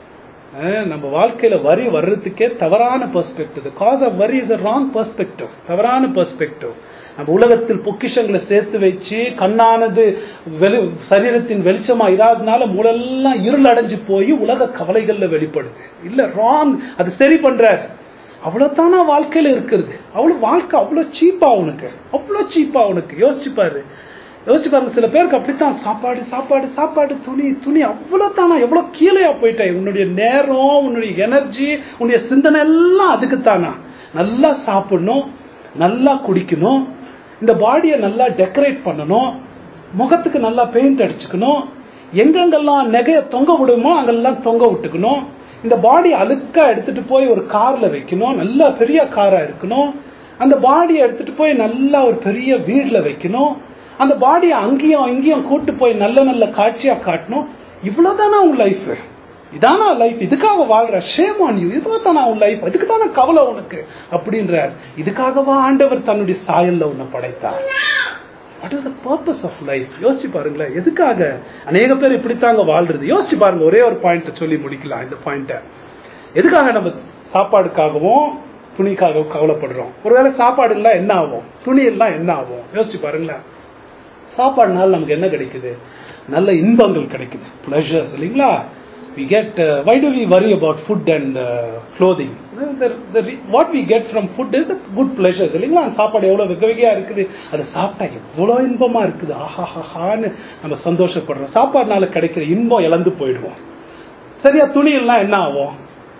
அஹ் நம்ம வாழ்க்கையில வரி வர்றதுக்கே தவறான perspective cause of worry is a wrong perspective தவறான பெர்ஸ்பெக்டிவ் நம்ம உலகத்தில் பொக்கிஷங்களை சேர்த்து வச்சு கண்ணானது வெளி சரீரத்தின் வெளிச்சமா இராதனால மூளெல்லாம் இருள் அடைஞ்சு போய் உலக கவலைகள்ல வெளிப்படுது இல்ல ராங் அது சரி பண்றாரு அவ்வளவுதானா வாழ்க்கையில இருக்கிறது அவ்வளவு வாழ்க்கை அவ்வளவு சீப்பா உனக்கு அவ்வளவு சீப்பா உனக்கு யோசிச்சு பாரு யோசிச்சு பாருங்க சில பேருக்கு அப்படித்தான் சாப்பாடு சாப்பாடு சாப்பாடு துணி துணி அவ்வளவுதானா எவ்வளவு கீழேயா போயிட்டேன் உன்னுடைய நேரம் உன்னுடைய எனர்ஜி உன்னுடைய சிந்தனை எல்லாம் அதுக்குத்தானா நல்லா சாப்பிடணும் நல்லா குடிக்கணும் இந்த பாடியை நல்லா டெக்கரேட் பண்ணணும் முகத்துக்கு நல்லா பெயிண்ட் அடிச்சுக்கணும் எங்கெங்கெல்லாம் நெகைய தொங்க விடுமோ அங்கெல்லாம் தொங்க விட்டுக்கணும் இந்த பாடி அழுக்கா எடுத்துட்டு போய் ஒரு கார்ல வைக்கணும் நல்ல பெரிய காரா இருக்கணும் அந்த பாடியை எடுத்துட்டு போய் நல்லா ஒரு பெரிய வீட்ல வைக்கணும் அந்த பாடியை அங்கேயும் இங்கேயும் கூட்டு போய் நல்ல நல்ல காட்சியா காட்டணும் இவ்வளவுதானா உன் லைஃப் இதானா லைஃப் இதுக்காக வாழ்ற ஷேம் ஆன் யூ இதுதானா உன் லைஃப் இதுக்கு தானே கவலை உனக்கு அப்படின்றார் இதுக்காகவா ஆண்டவர் தன்னுடைய சாயல்ல உன்னை படைத்தார் what is the purpose of life யோசிச்சு பாருங்களேன் எதுக்காக அநேக பேர் இப்படித்தாங்க வாழ்றது யோசிச்சு பாருங்க ஒரே ஒரு பாயிண்ட் சொல்லி முடிக்கலாம் இந்த பாயிண்ட எதுக்காக நம்ம சாப்பாடுக்காகவும் துணிக்காகவும் கவலைப்படுறோம் ஒருவேளை சாப்பாடு எல்லாம் என்ன ஆகும் துணி எல்லாம் என்ன ஆகும் யோசிச்சு பாருங்களேன் சாப்பாடுனால நமக்கு என்ன கிடைக்குது நல்ல இன்பங்கள் கிடைக்குது பிளஷர்ஸ் இல்லைங்களா we get uh, why do we worry about food and uh, clothing the, the, the, re- what we get from food is the good pleasures இல்லைங்களா அந்த சாப்பாடு எவ்வளவு வெக வெகையா இருக்குது அதை சாப்பிட்டா எவ்வளவு இன்பமா இருக்குது ஆஹாஹான்னு நம்ம சந்தோஷப்படுறோம் சாப்பாடுனால கிடைக்கிற இன்பம் இழந்து போயிடுவோம் சரியா துணி எல்லாம் என்ன ஆகும்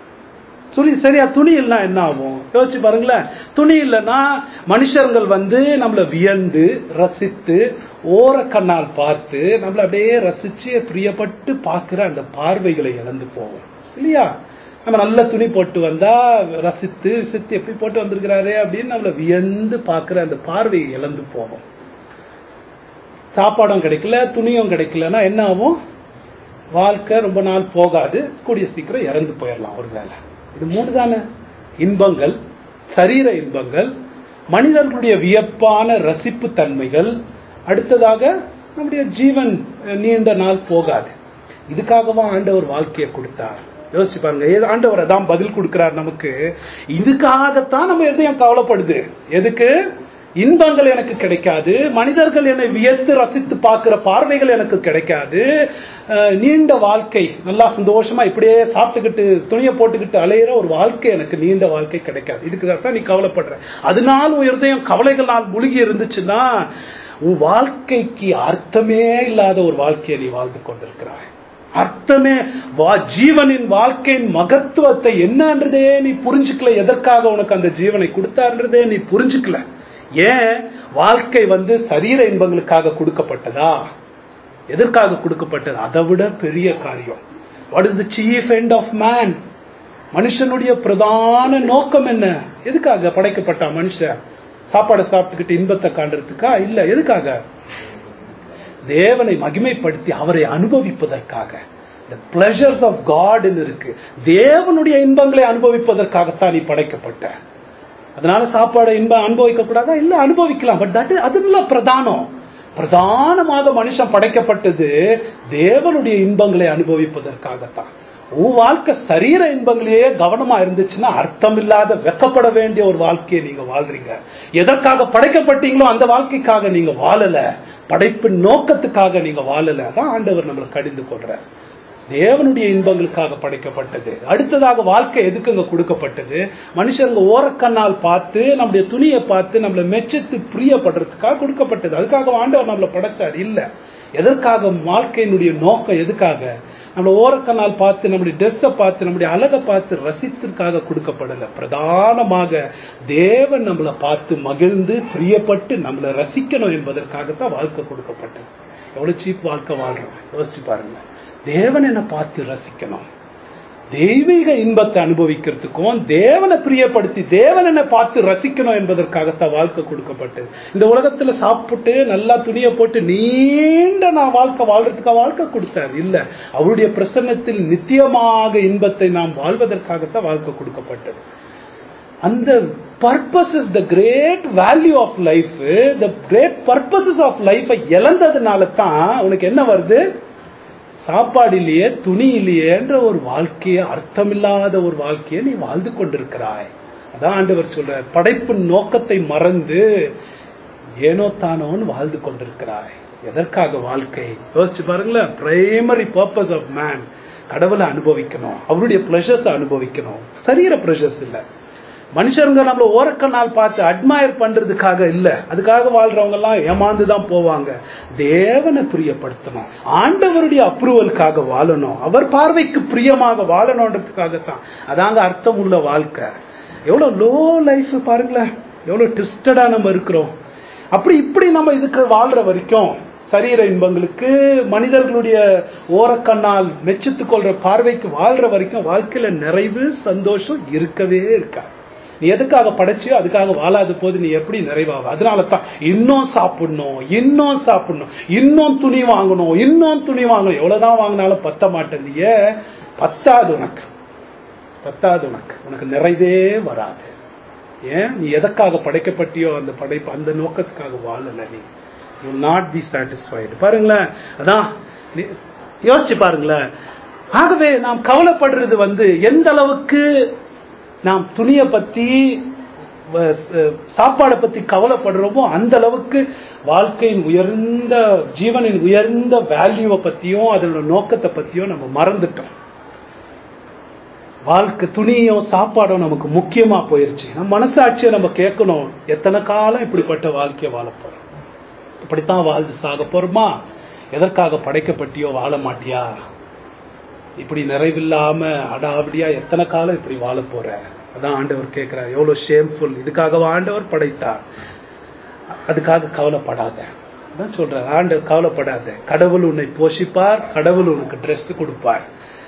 துணி சரியா துணி இல்லைன்னா என்ன ஆகும் யோசிச்சு பாருங்களேன் துணி இல்லைன்னா மனுஷர்கள் வந்து நம்மளை வியந்து ரசித்து ஓர கண்ணால் பார்த்து நம்மளை அப்படியே ரசிச்சு பிரியப்பட்டு பார்க்கிற அந்த பார்வைகளை இழந்து போவோம் இல்லையா நம்ம நல்ல துணி போட்டு வந்தா ரசித்து சித்து எப்படி போட்டு வந்திருக்கிறாரு அப்படின்னு நம்மளை வியந்து பார்க்கிற அந்த பார்வையை இழந்து போவோம் சாப்பாடும் கிடைக்கல துணியும் கிடைக்கலன்னா என்ன ஆகும் வாழ்க்கை ரொம்ப நாள் போகாது கூடிய சீக்கிரம் இறந்து போயிடலாம் ஒரு வேலை இது மூணு தானே இன்பங்கள் சரீர இன்பங்கள் மனிதர்களுடைய வியப்பான ரசிப்பு தன்மைகள் அடுத்ததாக நம்முடைய ஜீவன் அஹ், நீண்ட நாள் போகாது இதுக்காகவா ஆண்டவர் வாழ்க்கையை கொடுத்தார் யோசிச்சு பாருங்க ஏது ஆண்டவர் அதான் பதில் கொடுக்கிறார் நமக்கு இதுக்காகத்தான் நம்ம எதையும் கவலைப்படுது எதுக்கு இன்பங்கள் எனக்கு கிடைக்காது மனிதர்கள் என்னை வியந்து ரசித்து பார்க்கிற பார்வைகள் எனக்கு கிடைக்காது அஹ், நீண்ட வாழ்க்கை நல்லா சந்தோஷமா இப்படியே சாப்பிட்டுக்கிட்டு துணியை போட்டுக்கிட்டு அலையிற ஒரு வாழ்க்கை எனக்கு நீண்ட வாழ்க்கை கிடைக்காது இதுக்கு தான் நீ கவலைப்படுற அதனால உன் இருதயம் கவலைகளால் முழுகி இருந்துச்சுன்னா உன் வாழ்க்கைக்கு அர்த்தமே இல்லாத ஒரு வாழ்க்கையை நீ வாழ்ந்து கொண்டிருக்கிறாய் அர்த்தமே வா ஜீவனின் வாழ்க்கையின் மகத்துவத்தை என்னன்றதே நீ புரிஞ்சுக்கல எதற்காக உனக்கு அந்த ஜீவனை கொடுத்தான்றதே நீ புரிஞ்சுக்கல ஏன் வாழ்க்கை வந்து சரீர இன்பங்களுக்காக கொடுக்கப்பட்டதா எதற்காக கொடுக்கப்பட்டது அதை விட பெரிய காரியம் what is the chief end of man மனுஷனுடைய பிரதான நோக்கம் என்ன எதுக்காக படைக்கப்பட்ட மனுஷன் சாப்பாடை சாப்பிட்டுக்கிட்டு இன்பத்தை காண்றதுக்கா இல்ல எதுக்காக தேவனை மகிமைப்படுத்தி அவரை அனுபவிப்பதற்காக the pleasures of God ன்னு இருக்கு தேவனுடைய இன்பங்களை அனுபவிப்பதற்காகத்தான் நீ படைக்கப்பட்ட அதனால சாப்பாடு இன்பம் அனுபவிக்க கூடாதா இல்ல அனுபவிக்கலாம் பட் தட் அது இல்ல பிரதானம் பிரதானமாக மனுஷன் படைக்கப்பட்டது தேவனுடைய இன்பங்களை அனுபவிப்பதற்காகத்தான் உன் வாழ்க்கை சரீர இன்பங்களையே கவனமா இருந்துச்சுன்னா அர்த்தம் இல்லாத வெக்கப்பட வேண்டிய ஒரு வாழ்க்கையை நீங்க வாழ்றீங்க எதற்காக படைக்கப்பட்டீங்களோ அந்த வாழ்க்கைக்காக நீங்க வாழல படைப்பின் நோக்கத்துக்காக நீங்க வாழல அதான் ஆண்டவர் நம்மளை கடிந்து கொள்றார் தேவனுடைய இன்பங்களுக்காக படைக்கப்பட்டது அடுத்ததாக வாழ்க்கை எதுக்குங்க கொடுக்கப்பட்டது மனுஷங்க ஓரக்கண்ணால் பார்த்து நம்முடைய துணியை பார்த்து நம்மளை மெச்சத்து பிரியப்படுறதுக்காக கொடுக்கப்பட்டது அதுக்காக ஆண்டவர் நம்மளை படைச்சார் இல்ல எதற்காக வாழ்க்கையினுடைய நோக்கம் எதுக்காக நம்மளை ஓரக்கண்ணால் பார்த்து நம்முடைய ட்ரெஸ்ஸை பார்த்து நம்முடைய அழகை பார்த்து ரசித்திற்காக கொடுக்கப்படல பிரதானமாக தேவன் நம்மளை பார்த்து மகிழ்ந்து பிரியப்பட்டு நம்மளை ரசிக்கணும் என்பதற்காகத்தான் வாழ்க்கை கொடுக்கப்பட்டது எவ்வளவு சீப் வாழ்க்கை வாழ்றோம் யோசிச்சு பாருங்க தேவன் என்னை பார்த்து ரசிக்கணும் தெய்வீக இன்பத்தை அனுபவிக்கிறதுக்கும் தேவனை பிரியப்படுத்தி தேவன் என்ன பார்த்து ரசிக்கணும் என்பதற்காகத்தான் வாழ்க்கை கொடுக்கப்பட்டது இந்த உலகத்துல சாப்பிட்டு நல்லா துணியை போட்டு நீண்ட நான் வாழ்க்கை வாழ்றதுக்காக வாழ்க்கை கொடுத்தார் இல்ல அவருடைய பிரசன்னத்தில் நித்தியமாக இன்பத்தை நாம் வாழ்வதற்காகத்தான் வாழ்க்கை கொடுக்கப்பட்டது அந்த purposes the great value of life the great purposes of லைஃபை இழந்ததுனால தான் உனக்கு என்ன வருது சாப்பாடு இல்லையே துணி இல்லையேன்ற ஒரு வாழ்க்கையை அர்த்தமில்லாத ஒரு வாழ்க்கையை நீ வாழ்ந்து கொண்டிருக்கிறாய் அதான் ஆண்டவர் சொல்றார் படைப்பு நோக்கத்தை மறந்து ஏனோ தானோன்னு வாழ்ந்து கொண்டிருக்கிறாய் எதற்காக வாழ்க்கை யோசிச்சு பாருங்களேன் பிரைமரி பர்பஸ் ஆஃப் மேன் கடவுளை அனுபவிக்கணும் அவருடைய பிளஷர்ஸ் அனுபவிக்கணும் சரீர பிளஷர்ஸ் இல்லை மனுஷருங்க நம்மள ஓரக்கண்ணால் பார்த்து அட்மயர் பண்றதுக்காக இல்ல அதுக்காக வாழ்றவங்க எல்லாம் ஏமாந்து தான் போவாங்க தேவனை பிரியப்படுத்தணும் ஆண்டவருடைய அப்ரூவலுக்காக வாழணும் அவர் பார்வைக்கு பிரியமாக வாழணுன்றதுக்காகத்தான் அதாங்க அர்த்தம் உள்ள வாழ்க்கை எவ்வளவு லோ லைஃப் பாருங்களேன் எவ்வளவு ட்விஸ்டடா நம்ம இருக்கிறோம் அப்படி இப்படி நம்ம இதுக்கு வாழ்ற வரைக்கும் சரீர இன்பங்களுக்கு மனிதர்களுடைய ஓரக்கண்ணால் மெச்சித்துக் கொள்ற பார்வைக்கு வாழ்ற வரைக்கும் வாழ்க்கையில நிறைவு சந்தோஷம் இருக்கவே இருக்கா நீ எதுக்காக படைச்சியோ அதுக்காக வாழாத போது நீ எப்படி நிறைவாக அதனால தான் இன்னும் சாப்பிடணும் இன்னும் சாப்பிடணும் இன்னும் துணி வாங்கணும் இன்னும் துணி வாங்கணும் எவ்வளவுதான் வாங்கினாலும் பத்த மாட்டேந்திய பத்தாது உனக்கு பத்தாது உனக்கு உனக்கு நிறைவே வராது ஏன் நீ எதற்காக படைக்கப்பட்டியோ அந்த படைப்பு அந்த நோக்கத்துக்காக வாழல நீ யூ நாட் பி சாட்டிஸ்ஃபைடு பாருங்களேன் அதான் நீ- யோசிச்சு பாருங்களேன் ஆகவே நாம் கவலைப்படுறது வந்து எந்த அளவுக்கு நாம் துணியை பத்தி வ- ச- சாப்பாடை பத்தி கவலைப்படுறோமோ அந்த அளவுக்கு வாழ்க்கையின் உயர்ந்த ஜீவனின் உயர்ந்த வேல்யூவை பத்தியும் அதனோட நோக்கத்தை பத்தியும் நம்ம மறந்துட்டோம் வாழ்க்கை துணியும் சாப்பாடும் நமக்கு முக்கியமா போயிருச்சு நம்ம மனசாட்சியை நம்ம கேட்கணும் எத்தனை காலம் இப்படிப்பட்ட வாழ்க்கையை வாழ போறோம் இப்படித்தான் வாழ்ந்து சாக போறோமா எதற்காக படைக்கப்பட்டியோ வாழ மாட்டியா இப்படி நிறைவில்லாம அடாவடியா எத்தனை காலம் இப்படி வாழ போற அதான் ஆண்டவர் கேட்கிறார் எவ்வளவு ஷேம்ஃபுல் இதுக்காக ஆண்டவர் படைத்தார் அதுக்காக கவலைப்படாத அதான் சொல்றார் ஆண்டவர் கவலைப்படாத கடவுள் உன்னை போஷிப்பார் கடவுள் உனக்கு Dress கொடுப்பார்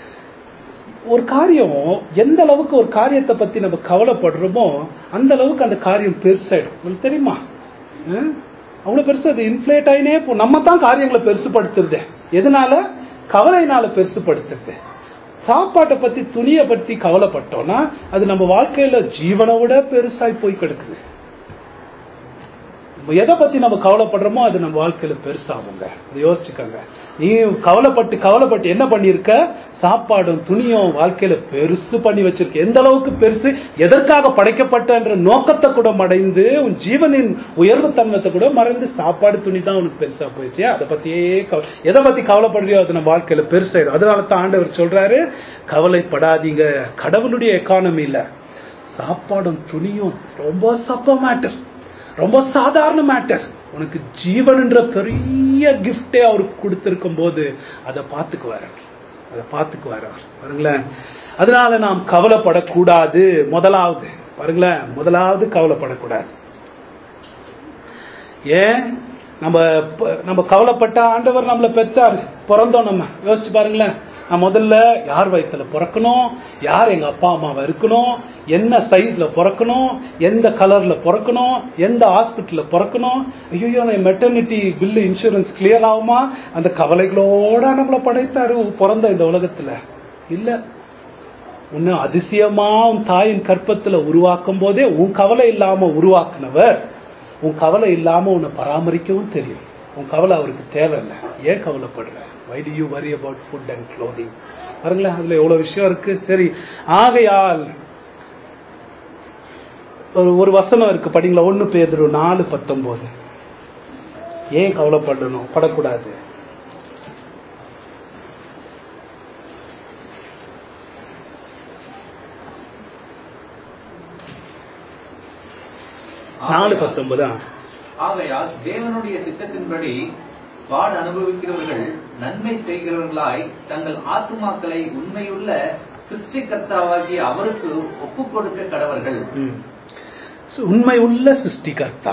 ஒரு காரியம் எந்த அளவுக்கு ஒரு காரியத்தை பத்தி நம்ம கவலைப்படுறோமோ அந்த அளவுக்கு அந்த காரியம் பெருசாயிடும் உங்களுக்கு தெரியுமா ஹம்? அவ்வளவு பெருசு அது இன்ஃபிளேட் ஆயினே போ நம்ம தான் காரியங்களை பெருசுபடுத்துறது எதனால கவலையினால பெருசுபடுத்துறது சாப்பாட்டை பத்தி துணியை பத்தி கவலைப்பட்டோம்னா அது நம்ம வாழ்க்கையில ஜீவனை விட பெருசாய் போய் கிடக்குது நம்ம எதை பத்தி நம்ம கவலைப்படுறோமோ அது நம்ம வாழ்க்கையில பெருசாகுங்க அதை யோசிச்சுக்கோங்க நீ கவலைப்பட்டு கவலைப்பட்டு என்ன பண்ணிருக்க சாப்பாடும் துணியும் வாழ்க்கையில பெருசு பண்ணி வச்சிருக்க எந்த அளவுக்கு பெருசு எதற்காக படைக்கப்பட்டன்ற நோக்கத்தை கூட மறைந்து உன் ஜீவனின் உயர்வு தன்மத்தை கூட மறைந்து சாப்பாடு துணி தான் உனக்கு பெருசா போயிடுச்சு அதை பத்தியே கவ- எதை பத்தி கவலைப்படுறியோ அது நம்ம வாழ்க்கையில பெருசாயிடும் அதனால தான் ஆண்டவர் சொல்றாரு கவலைப்படாதீங்க கடவுளுடைய எக்கானமில சாப்பாடும் துணியும் ரொம்ப சப்ப மேட்டர் ரொம்ப சாதாரண மேட்டர் உனக்கு ஜீவன்ன்ற பெரிய கிஃப்டே அவருக்கு கொடுத்திருக்கும் போது அதை பார்த்துக்குவார் அதை பார்த்துக்குவார் அவர் பாருங்களேன் அதனால நாம் கவலைப்படக்கூடாது முதலாவது பாருங்களேன் முதலாவது கவலைப்படக்கூடாது ஏன் நம்ம ப- நம்ம கவலைப்பட்ட ஆண்டவர் நம்மளை பெற்றார் பிறந்தோம் நம்ம யோசிச்சு பாருங்களேன் நான் முதல்ல யார் வயித்துல பிறக்கணும் யார் எங்க அப்பா அம்மாவை இருக்கணும் என்ன சைஸ்ல பிறக்கணும் எந்த கலர்ல பிறக்கணும் எந்த ஹாஸ்பிட்டல்ல பிறக்கணும் ஐயோ நான் மெட்டர்னிட்டி பில்லு இன்சூரன்ஸ் கிளியர் ஆகுமா அந்த கவலைகளோட நம்மளை படைத்தாரு பிறந்த இந்த உலகத்துல இல்ல உன்னை அதிசயமா உன் தாயின் கற்பத்துல உருவாக்கும் போதே உன் கவலை இல்லாம உருவாக்குனவர் உன் கவலை இல்லாம உன்னை பராமரிக்கவும் தெரியும் உன் கவலை அவருக்கு தேவையில்லை ஏன் கவலைப்படுற why do you worry about food and clothing பாருங்களேன் அதுல எவ்வளவு விஷயம் இருக்கு சரி ஆகையால் ஒரு ஒரு வசனம் இருக்கு படிங்களா ஒண்ணு பேதுரு நாலு பத்தொன்பது ஏன் கவலைப்படணும் படக்கூடாது நாலு பத்தொன்பது ஆ. ஆகையால் தேவனுடைய சித்தத்தின்படி பாட அனுபவிக்கிறவர்கள் நன்மை செய்கிறவர்களாய் தங்கள் ஆத்துமாக்களை உண்மையுள்ள சிருஷ்டிகர்த்தாவாகிய அவருக்கு ஒப்புக் கொடுக்க கடவர்கள் ம். So, உண்மை உள்ள சிருஷ்டிகர்த்தா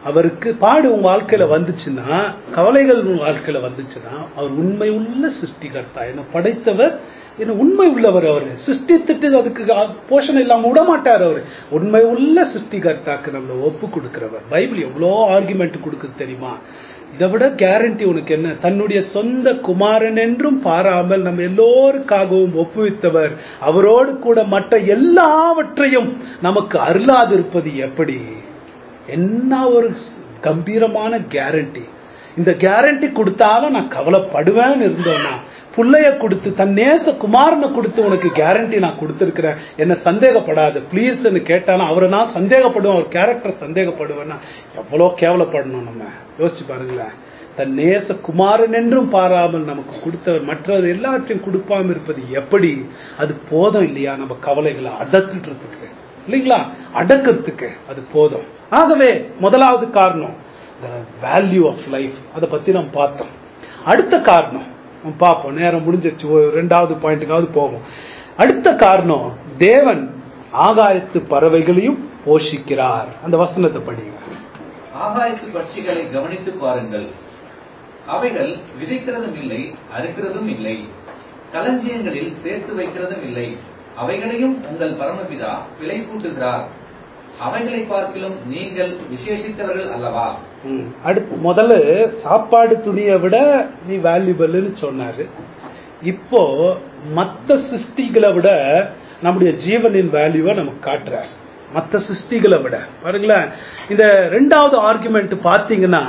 அவருக்கு பாடு உன் வாழ்க்கையில வந்துச்சுன்னா கவலைகள் உன் வாழ்க்கையில வந்துச்சுன்னா அவர் உண்மை உள்ள சிருஷ்டிகர்த்தா என்ன படைத்தவர் என்ன உண்மை உள்ளவர் அவர் சிருஷ்டித்துட்டு அதுக்கு போஷன் இல்லாம விட மாட்டார் அவர் உண்மை உள்ள சிருஷ்டிகர்த்தாக்கு நம்மள ஒப்பு கொடுக்கிறவர் பைபிள் எவ்வளோ ஆர்குமெண்ட் கொடுக்குது தெரியுமா இதை விட கேரண்டி உனக்கு என்ன தன்னுடைய சொந்த குமாரன் என்றும் பாராமல் நம்ம எல்லோருக்காகவும் ஒப்புவித்தவர் அவரோடு கூட மற்ற எல்லாவற்றையும் நமக்கு அருளாதிருப்பது எப்படி என்ன ஒரு கம்பீரமான கேரண்டி இந்த கேரண்டி கொடுத்தாலும் நான் கவலைப்படுவேன்னு இருந்தோம்னா புள்ளைய கொடுத்து தன் நேச குமாரனை கொடுத்து உனக்கு கேரண்டி நான் கொடுத்துருக்கிறேன் என்ன சந்தேகப்படாது ப்ளீஸ்ன்னு கேட்டாலும் அவரை நான் சந்தேகப்படுவேன் அவர் கேரக்டர் சந்தேகப்படுவேன்னா எவ்வளோ கேவலப்படணும் நம்ம யோசிச்சு பாருங்களேன் தன் நேச குமாரன் என்றும் பாராமல் நமக்கு கொடுத்தவர் மற்றது எல்லாவற்றையும் கொடுப்பாம இருப்பது எப்படி அது போதும் இல்லையா நம்ம கவலைகளை அடத்துறதுக்கு இல்லைங்களா அடக்கிறதுக்கு அது போதும் ஆகவே முதலாவது காரணம் வேல்யூ ஆஃப் லைஃப் அதை பத்தி நம்ம பார்த்தோம் அடுத்த காரணம் நம்ம பார்ப்போம் நேரம் முடிஞ்சிருச்சு ஒரு ரெண்டாவது பாயிண்ட்டுக்காவது போவோம் அடுத்த காரணம் தேவன் ஆகாயத்து பறவைகளையும் போஷிக்கிறார் அந்த வசனத்தை படிங்க ஆகாயத்து பட்சிகளை கவனித்து பாருங்கள் அவைகள் விதைக்கிறதும் இல்லை அறுக்கிறதும் இல்லை களஞ்சியங்களில் சேர்த்து வைக்கிறதும் இல்லை அவைகளையும் உங்கள் பரமபிதா விலை கூட்டுகிறார் அவைகளை பார்க்கிலும் நீங்கள் விசேஷித்தவர்கள் அல்லவா ம். அடுத்து முதல்ல சாப்பாடு துணியை விட நீ வேல்யூபிள்னு சொன்னாரு இப்போ மத்த சிருஷ்டிகளை விட நம்முடைய ஜீவனின் வேல்யூவை நமக்கு காட்டுறார் மத்த சிருஷ்டிகளை விட பாருங்களேன் இந்த ரெண்டாவது ஆர்குமெண்ட் பார்த்தீங்கன்னா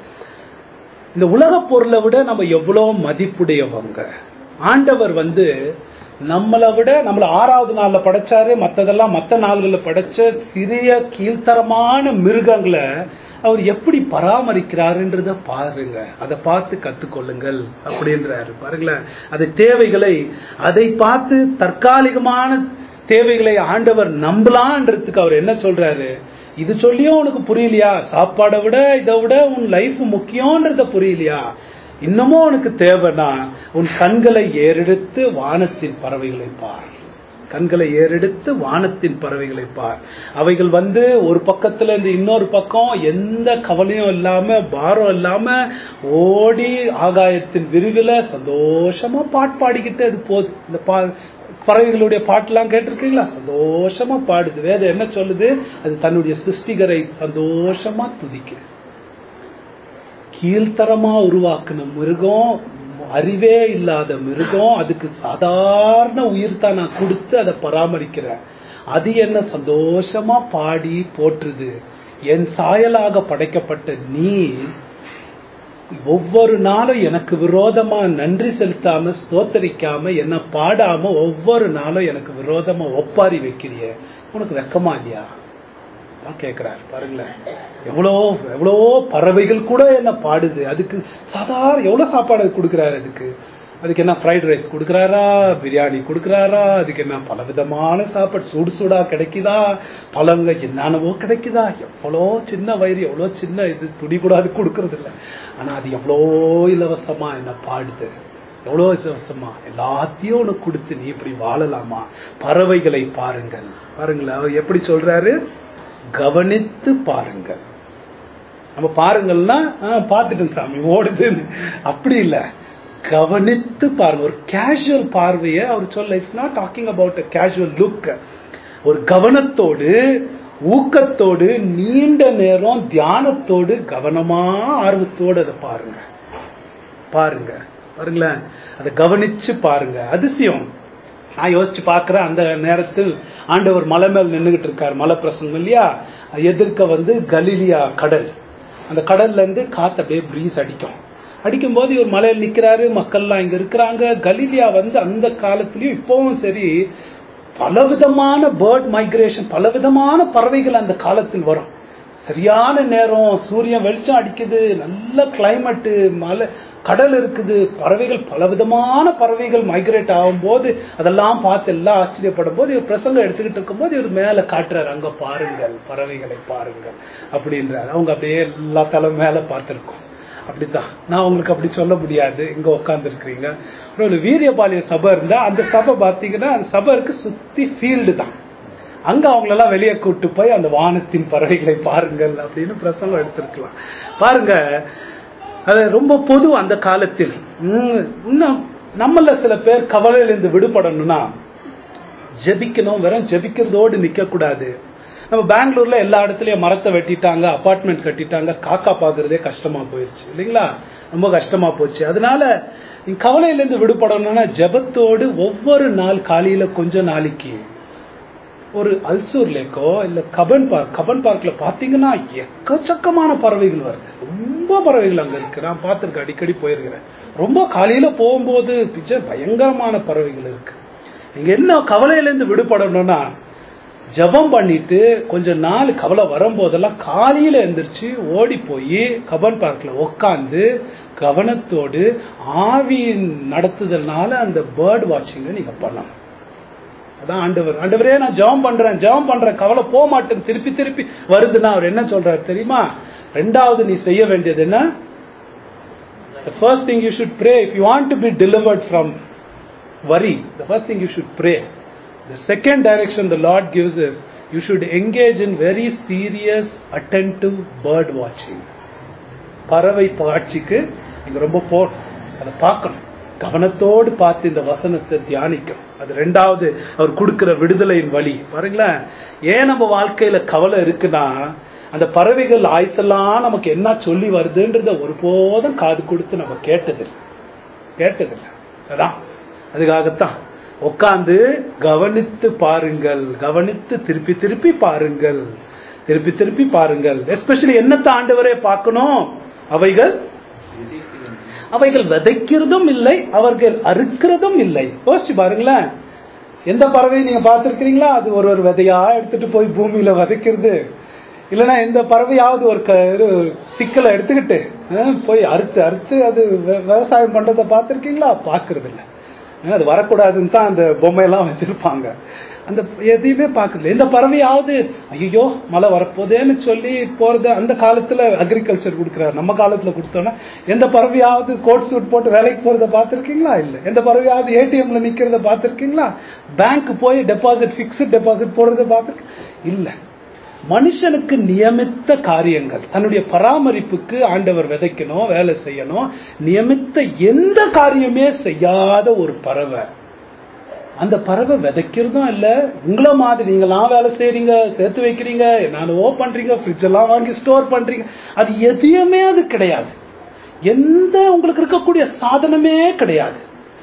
இந்த உலக பொருளை விட நம்ம எவ்வளோ மதிப்புடையவங்க ஆண்டவர் வந்து நம்மளை விட நம்மள ஆறாவது நாள்ல படைச்சாரு மத்ததெல்லாம் மத்த நாள்கள்ல படைச்ச சிறிய கீழ்த்தரமான மிருகங்களை அவர் எப்படி பராமரிக்கிறாருன்றத பாருங்க அதை பார்த்து கத்துக்கொள்ளுங்கள் அப்படின்றாரு பாருங்களேன் அது தேவைகளை அதை பார்த்து தற்காலிகமான தேவைகளை ஆண்டவர் நம்பலான்றதுக்கு அவர் என்ன சொல்றாரு இது சொல்லியும் உனக்கு புரியலையா சாப்பாடை விட இதை விட உன் லைஃப் முக்கியம்ன்றத புரியலையா இன்னமும் உனக்கு தேவைன்னா உன் கண்களை ஏறெடுத்து வானத்தின் பறவைகளை பார் கண்களை ஏறெடுத்து வானத்தின் பறவைகளை பார் அவைகள் வந்து ஒரு பக்கத்துல இருந்து இன்னொரு பக்கம் எந்த கவலையும் இல்லாம பாரம் இல்லாம ஓடி ஆகாயத்தின் விரிவில சந்தோஷமா பாட்டு பாடிக்கிட்டு அது போகுது இந்த பா பறவைகளுடைய பாட்டெல்லாம் கேட்டிருக்கீங்களா சந்தோஷமா பாடுது வேதம் என்ன சொல்லுது அது தன்னுடைய சிருஷ்டிகரை சந்தோஷமா துதிக்குது கீழ்த்தரமா உருவாக்குன மிருகம் அறிவே இல்லாத மிருகம் அதுக்கு சாதாரண உயிர் தான் நான் கொடுத்து அதை பராமரிக்கிறேன் அது என்ன சந்தோஷமா பாடி போற்றுது என் சாயலாக படைக்கப்பட்ட நீ ஒவ்வொரு நாளும் எனக்கு விரோதமா நன்றி செலுத்தாம ஸ்தோத்தரிக்காம என்ன பாடாம ஒவ்வொரு நாளும் எனக்கு விரோதமா ஒப்பாரி வைக்கிறிய உனக்கு வெக்கமா இல்லையா தான் கேட்கிறார் பாருங்களேன் எவ்வளோ எவ்வளோ பறவைகள் கூட என்ன பாடுது அதுக்கு சாதாரண எவ்வளோ சாப்பாடு கொடுக்குறாரு அதுக்கு அதுக்கு என்ன ஃப்ரைட் ரைஸ் கொடுக்குறாரா பிரியாணி கொடுக்குறாரா அதுக்கு என்ன பல விதமான சாப்பாடு சூடு சூடா கிடைக்குதா பழங்க என்னென்னவோ கிடைக்குதா எவ்வளோ சின்ன வயிறு எவ்வளோ சின்ன இது துணி கூட அது கொடுக்கறது இல்லை ஆனா அது எவ்வளோ இலவசமா என்ன பாடுது எவ்வளோ இலவசமா எல்லாத்தையும் உனக்கு கொடுத்து நீ இப்படி வாழலாமா பறவைகளை பாருங்கள் பாருங்களேன் அவர் எப்படி சொல்றாரு கவனித்து பாருங்கள் நம்ம பாருங்கள்னா ஆ, பார்த்துட்டேன் சாமி ஓடுதுன்னு அப்படி இல்ல கவனித்து பாருங்க ஒரு கேஷுவல் பார்வையை அவர் சொல்ல it's not talking about a casual look ஒரு கவனத்தோடு ஊக்கத்தோடு நீண்ட நேரம் தியானத்தோடு கவனமா ஆர்வத்தோடு அதை பாருங்க பாருங்க பாருங்களேன் அதை கவனிச்சு பாருங்க அதிசயம் நான் யோசிச்சு பார்க்கிறேன் அந்த நேரத்தில் ஆண்டவர் மலை மேல் நின்றுகிட்டு இருக்கார் மலை பிரசங்கம் இல்லையா எதிர்க்க வந்து கலிலியா கடல் அந்த கடல்ல இருந்து காத்து அப்படியே பிரீஸ் அடிக்கும் அடிக்கும்போது இவர் மலையில் நிக்கிறாரு மக்கள்லாம் இங்க இருக்கிறாங்க கலிலியா வந்து அந்த காலத்திலயும் இப்பவும் சரி பலவிதமான பேர்ட் மைக்ரேஷன் பலவிதமான பறவைகள் அந்த காலத்தில் வரும் சரியான நேரம் சூரியன் வெளிச்சம் அடிக்குது நல்ல கிளைமேட்டு மலை கடல் இருக்குது பறவைகள் பலவிதமான பறவைகள் மைக்ரேட் ஆகும்போது அதெல்லாம் பார்த்து எல்லாம் ஆச்சரியப்படும் போது இவர் பிரசங்கம் எடுத்துக்கிட்டு இருக்கும்போது இவர் மேல காட்டுறாரு அங்க பாருங்கள் பறவைகளை பாருங்கள் அப்படின்றாரு அவங்க அப்படியே எல்லா தலை மேல பார்த்திருக்கோம் அப்படித்தான் நான் உங்களுக்கு அப்படி சொல்ல முடியாது இங்க உட்கார்ந்து இருக்கிறீங்க ஒரு வீரியபாளைய சபை இருந்தா அந்த சபை பார்த்தீங்கன்னா அந்த சபை இருக்கு சுத்தி ஃபீல்டு தான் அங்க அவங்களெல்லாம் வெளியே கூட்டு போய் அந்த வானத்தின் பறவைகளை பாருங்கள் அப்படின்னு பிரசங்கம் எடுத்திருக்கலாம் பாருங்க அது ரொம்ப பொது அந்த காலத்தில் உம், இன்னும் நம்மள சில பேர் கவலையிலிருந்து விடுபடணும்னா ஜெபிக்கணும் வெறும் ஜெபிக்கிறதோடு நிக்க கூடாது நம்ம பெங்களூர்ல எல்லா இடத்துலயும் மரத்தை வெட்டிட்டாங்க அபார்ட்மெண்ட் கட்டிட்டாங்க காக்கா பாக்குறதே கஷ்டமா போயிருச்சு இல்லைங்களா ரொம்ப கஷ்டமா போச்சு அதனால நீங்க கவலையிலிருந்து விடுபடணும்னா ஜெபத்தோடு ஒவ்வொரு நாள் காலையில கொஞ்ச நாளைக்கு ஒரு அல்சூர் லேக்கோ இல்ல கபன் பார்க் கபன் பார்க்ல பாத்தீங்கன்னா எக்கச்சக்கமான பறவைகள் வருது ரொம்ப பறவைகள் அங்க இருக்கு நான் பார்த்திருக்கேன் அடிக்கடி போயிருக்கிறேன் ரொம்ப காலையில போகும்போது பிச்சை பயங்கரமான பறவைகள் இருக்கு நீங்க என்ன கவலையிலேருந்து விடுபடணும்னா ஜெபம் பண்ணிட்டு கொஞ்ச நாள் கவலை வரும்போதெல்லாம் காலையில எந்திரிச்சு ஓடி போய் கபன் பார்க்ல உட்காந்து கவனத்தோடு ஆவியின் நடத்துதல்னால அந்த பேர்ட் வாட்சிங்க நீங்க பண்ணலாம் அதான் ஆண்டவர் ஆண்டவரே நான் ஜெபம் பண்றேன் ஜெபம் பண்றேன் கவலை போக மாட்டேன் திருப்பி திருப்பி வருதுன்னா அவர் என்ன சொல்றாரு தெரியுமா ரெண்டாவது நீ செய்ய வேண்டியது என்ன the first thing you should pray if you want to be delivered from worry the first thing you should pray the second direction the lord gives is you should engage in very serious attentive bird watching பறவை காட்சிக்கு நீங்க ரொம்ப போ அதை பார்க்கணும் கவனத்தோடு பார்த்து இந்த வசனத்தை தியானிக்கணும் அது ரெண்டாவது அவர் கொடுக்கிற விடுதலையின் வழி பாருங்களேன் ஏன் நம்ம வாழ்க்கையில கவலை இருக்குன்னா அந்த பறவைகள் ஆயுசெல்லாம் நமக்கு என்ன சொல்லி வருதுன்றத ஒருபோதும் காது கொடுத்து நம்ம கேட்டதில்லை கேட்டதில்லை அதான் அதுக்காகத்தான் உட்காந்து கவனித்து பாருங்கள் கவனித்து திருப்பி திருப்பி பாருங்கள் திருப்பி திருப்பி பாருங்கள் எஸ்பெஷலி என்னத்தை ஆண்டவரே பார்க்கணும் அவைகள் அவைகள் விதைக்கிறதும் இல்லை அவர்கள் அறுக்கிறதும் இல்லை யோசிச்சு பாருங்களேன் எந்த பறவையும் நீங்க பார்த்திருக்கிறீங்களா அது ஒரு ஒரு விதையா எடுத்துட்டு போய் பூமியில விதைக்கிறது இல்லைன்னா எந்த பறவையாவது ஒரு க- ஒரு சிக்கலை எடுத்துக்கிட்டு அஹ், போய் அறுத்து அறுத்து அது விவ- விவசாயம் பண்றதை பார்த்திருக்கீங்களா பார்க்கறது இல்ல அஹ், அது வரக்கூடாதுன்னு தான் அந்த பொம்மையெல்லாம் வச்சிருப்பாங்க அந்த எதையுமே பார்க்கறது எந்த பறவையாவது ஐயோ மழை வரப்போதேன்னு சொல்லி போறது அந்த காலத்துல அக்ரிகல்ச்சர் கொடுக்குறாரு நம்ம காலத்துல கொடுத்தோன்னா எந்த பறவையாவது கோட் சூட் போட்டு வேலைக்கு போறத பார்த்திருக்கீங்களா இல்ல எந்த பறவையாவது ஏடிஎம்ல நிக்கிறத பார்த்திருக்கீங்களா பேங்க் போய் டெபாசிட் பிக்ஸ்ட் டெபாசிட் போடுறத பார்த்து இல்ல மனுஷனுக்கு நியமித்த காரியங்கள் தன்னுடைய பராமரிப்புக்கு ஆண்டவர் விதைக்கணும் வேலை செய்யணும் நியமித்த எந்த காரியமே செய்யாத ஒரு பறவை அந்த பறவை விதைக்கிறதும் இல்ல உங்களை மாதிரி நீங்களாம் வேலை செய்றீங்க சேர்த்து வைக்கிறீங்க என்னென்னவோ பண்றீங்க ஃப்ரிட்ஜ் எல்லாம் வாங்கி ஸ்டோர் பண்றீங்க அது எதையுமே அது கிடையாது எந்த உங்களுக்கு இருக்கக்கூடிய சாதனமே கிடையாது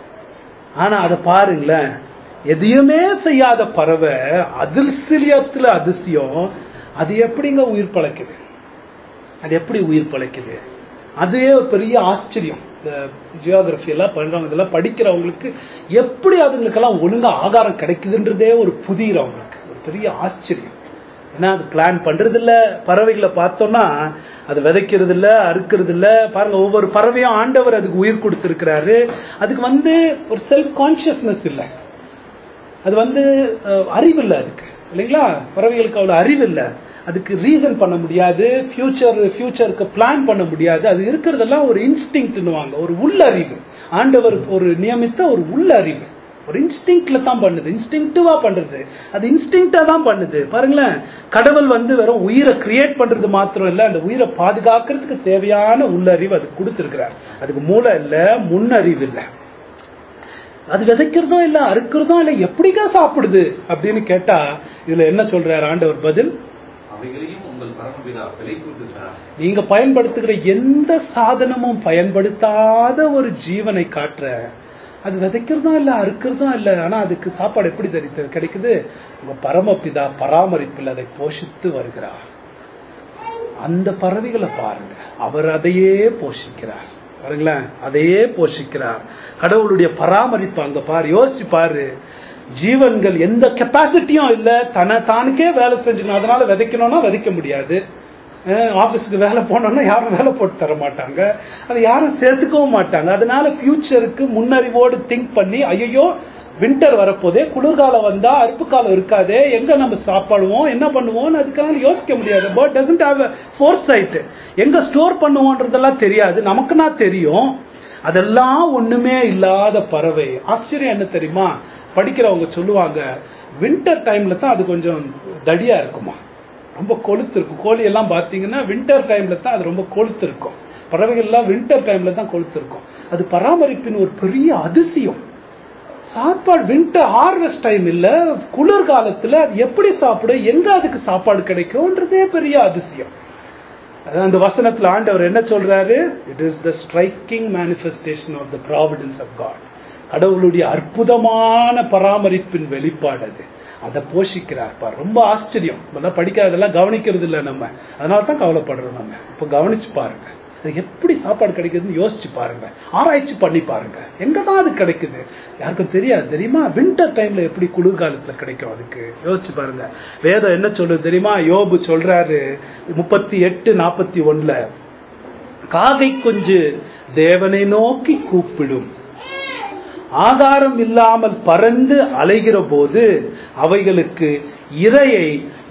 ஆனா அதை பாருங்களேன் எதையுமே செய்யாத பறவை அதிர்சியத்துல அதிசயம் அது எப்படிங்க உயிர் பழைக்குது அது எப்படி உயிர் பழைக்குது அதுவே ஒரு பெரிய ஆச்சரியம் இந்த ஜியோகிரபி எல்லாம் பண்றவங்க இதெல்லாம் படிக்கிறவங்களுக்கு எப்படி அதுங்களுக்கெல்லாம் ஒழுங்கா ஆகாரம் கிடைக்குதுன்றதே ஒரு புதிர் அவங்களுக்கு ஒரு பெரிய ஆச்சரியம் ஏன்னா அது பிளான் பண்றது இல்ல பறவைகளை பார்த்தோம்னா அது விதைக்கிறது இல்ல அறுக்கிறது இல்ல பாருங்க ஒவ்வொரு பறவையும் ஆண்டவர் அதுக்கு உயிர் கொடுத்திருக்கிறாரு அதுக்கு வந்து ஒரு செல்ஃப் கான்சியஸ்னஸ் இல்லை அது வந்து அஹ், அறிவு இல்லை அதுக்கு இல்லைங்களா பறவைகளுக்கு அவ்வளவு அறிவு இல்லை அதுக்கு ரீசன் பண்ண முடியாது ஃபியூச்சர் ஃபியூச்சருக்கு பிளான் பண்ண முடியாது அது இருக்கிறதெல்லாம் ஒரு இன்ஸ்டிங்க்ட்னுவாங்க ஒரு உள்ளறிவு ஆண்டவர் ஒரு நியமித்த ஒரு உள்ளறிவு ஒரு இன்ஸ்டிங்க்ட்ல தான் பண்ணுது இன்ஸ்டிங்டிவா பண்றது அது இன்ஸ்டிங்டா தான் பண்ணுது பாருங்களேன் கடவுள் வந்து வெறும் உயிரை கிரியேட் பண்றது மாத்திரம் இல்ல அந்த உயிரை பாதுகாக்கிறதுக்கு தேவையான உள்ளறிவு அதுக்கு கொடுத்திருக்கிறார் அதுக்கு மூளை இல்ல முன்னறிவு இல்லை அது விதைக்கிறதும் இல்ல அறுக்கிறதும் இல்ல எப்படிங்க சாப்பிடுது அப்படின்னு கேட்டா இதுல என்ன சொல்றாரு ஆண்டவர் பதில் அவைகளையும் உங்கள் பரமபிதா விலை கூட்டுகிறார் நீங்க பயன்படுத்துகிற எந்த சாதனமும் பயன்படுத்தாத ஒரு ஜீவனை காட்டுற அது விதைக்கிறதும் இல்ல அறுக்கிறதும் இல்ல ஆனா அதுக்கு சாப்பாடு எப்படி தெரியுது கிடைக்குது உங்க பரமபிதா பராமரிப்பில் அதை போஷித்து வருகிறார் அந்த பறவைகளை பாருங்க அவர் அதையே போஷிக்கிறார் பாருங்களேன் அதையே போஷிக்கிறார் கடவுளுடைய பராமரிப்பு அங்க பாரு யோசிச்சு பாரு ஜீவன்கள் எந்த கெப்பாசிட்டியும் இல்ல தன தானுக்கே வேலை செஞ்சுக்கணும் அதனால விதைக்கணும்னா விதைக்க முடியாது ஆபீஸ்க்கு வேலை போனோம்னா யாரும் வேலை போட்டு தர மாட்டாங்க அதை யாரும் சேர்த்துக்கவும் மாட்டாங்க அதனால ஃபியூச்சருக்கு முன்னறிவோடு திங்க் பண்ணி ஐயோ வின்டர் வரப்போதே குளிர்காலம் வந்தா அறுப்பு காலம் இருக்காதே எங்க நம்ம சாப்பிடுவோம் என்ன பண்ணுவோம்னு அதுக்காக யோசிக்க முடியாது but doesn't have foresight எங்க ஸ்டோர் பண்ணுவோன்றதெல்லாம் தெரியாது நமக்குன்னா தெரியும் அதெல்லாம் ஒண்ணுமே இல்லாத பறவை ஆச்சரியம் என்ன தெரியுமா படிக்கிறவங்க சொல்லுவாங்க வின்டர் டைம்ல தான் அது கொஞ்சம் தடியா இருக்குமா ரொம்ப கொழுத்து இருக்கும் கோழி எல்லாம் பார்த்தீங்கன்னா வின்டர் டைம்ல தான் அது ரொம்ப கொழுத்து இருக்கும் பறவைகள் எல்லாம் வின்டர் டைம்ல தான் கொழுத்து இருக்கும் அது பராமரிப்பின் ஒரு பெரிய அதிசயம் சாப்பாடு வின்டர் ஹார்வெஸ்ட் டைம் இல்ல குளிர்காலத்துல அது எப்படி சாப்பிடும் எங்க அதுக்கு சாப்பாடு கிடைக்கும்ன்றதே பெரிய அதிசயம் அதான் அந்த வசனத்துல ஆண்டவர் என்ன சொல்றாரு it is the striking manifestation of the providence of God கடவுளுடைய அற்புதமான பராமரிப்பின் வெளிப்பாடு அது அதை போஷிக்கிறார் பார் ரொம்ப ஆச்சரியம் இதெல்லாம் படிக்காததெல்லாம் கவனிக்கிறது இல்லை நம்ம அதனால தான் கவலைப்படுறோம் நம்ம இப்போ கவனிச்சு பாருங்க அது எப்படி சாப்பாடு கிடைக்குதுன்னு யோசிச்சு பாருங்க ஆராய்ச்சி பண்ணி பாருங்க எங்க தான் அது கிடைக்குது யாருக்கும் தெரியாது தெரியுமா வின்டர் டைம்ல எப்படி குளிர்காலத்துல கிடைக்கும் அதுக்கு யோசிச்சு பாருங்க வேதம் என்ன சொல்லுது தெரியுமா யோபு சொல்றாரு முப்பத்தி எட்டு நாற்பத்தி ஒண்ணுல காகை குஞ்சு தேவனை நோக்கி கூப்பிடும் ஆதாரம் இல்லாமல் பறந்து அலைகிற போது அவைகளுக்கு இரையை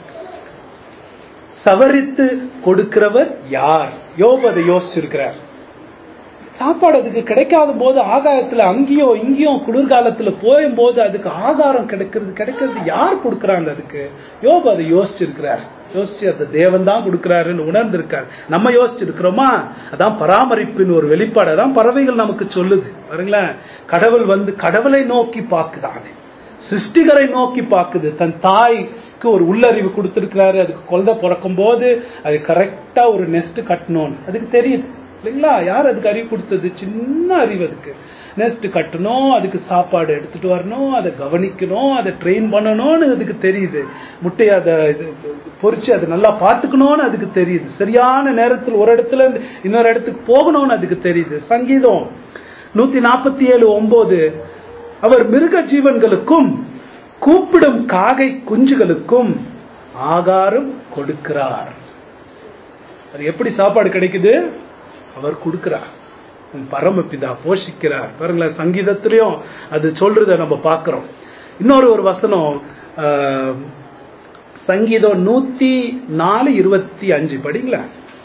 சவரித்து கொடுக்கிறவர் யார் யோபு அதை யோசிச்சிருக்கிறார் சாப்பாடு அதுக்கு கிடைக்காத போது ஆகாயத்துல அங்கேயோ இங்கேயோ குளிர்காலத்துல போகும்போது அதுக்கு ஆதாரம் கிடைக்கிறது கிடைக்கிறது யார் கொடுக்கறாங்க அதுக்கு யோபு அதை யோசிச்சிருக்கிறார் யோசிச்சு அந்த தேவன் தான் கொடுக்கிறாருன்னு உணர்ந்திருக்கார் நம்ம யோசிச்சிருக்கிறோமா அதான் பராமரிப்பின் ஒரு வெளிப்பாடு அதான் பறவைகள் நமக்கு சொல்லுது பாருங்களேன் கடவுள் வந்து கடவுளை நோக்கி பார்க்குதான் அது சிருஷ்டிகரை நோக்கி பார்க்குது தன் தாய்க்கு ஒரு உள்ளறிவு கொடுத்திருக்கிறாரு அதுக்கு குழந்தை பிறக்கும் போது அது கரெக்டா ஒரு நெஸ்ட் கட்டணும்னு அதுக்கு தெரியுது இல்லைங்களா யார் அதுக்கு அறிவு கொடுத்தது சின்ன அறிவு அதுக்கு நெஸ்ட் கட்டணும் அதுக்கு சாப்பாடு எடுத்துட்டு வரணும் அதை கவனிக்கணும் அதை ட்ரெயின் பண்ணணும்னு அதுக்கு தெரியுது முட்டையை அதை இது பொறிச்சு அதை நல்லா பார்த்துக்கணும்னு அதுக்கு தெரியுது சரியான நேரத்தில் ஒரு இடத்துல இருந்து இன்னொரு இடத்துக்கு போகணும்னு அதுக்கு தெரியுது சங்கீதம் நூத்தி நாற்பத்தி ஏழு ஒன்பது அவர் மிருக ஜீவன்களுக்கும் கூப்பிடும் காகை குஞ்சுகளுக்கும் ஆகாரம் கொடுக்கிறார் அது எப்படி சாப்பாடு கிடைக்குது அவர் கொடுக்கிறார் உன் பரமபிதா போஷிக்கிறார் பாருங்களேன் சங்கீதத்திலையும் அது சொல்றத நம்ம பார்க்கிறோம் இன்னொரு ஒரு வசனம் ஆஹ், சங்கீதம் நூத்தி நாலு இருபத்தி அஞ்சு படிங்களா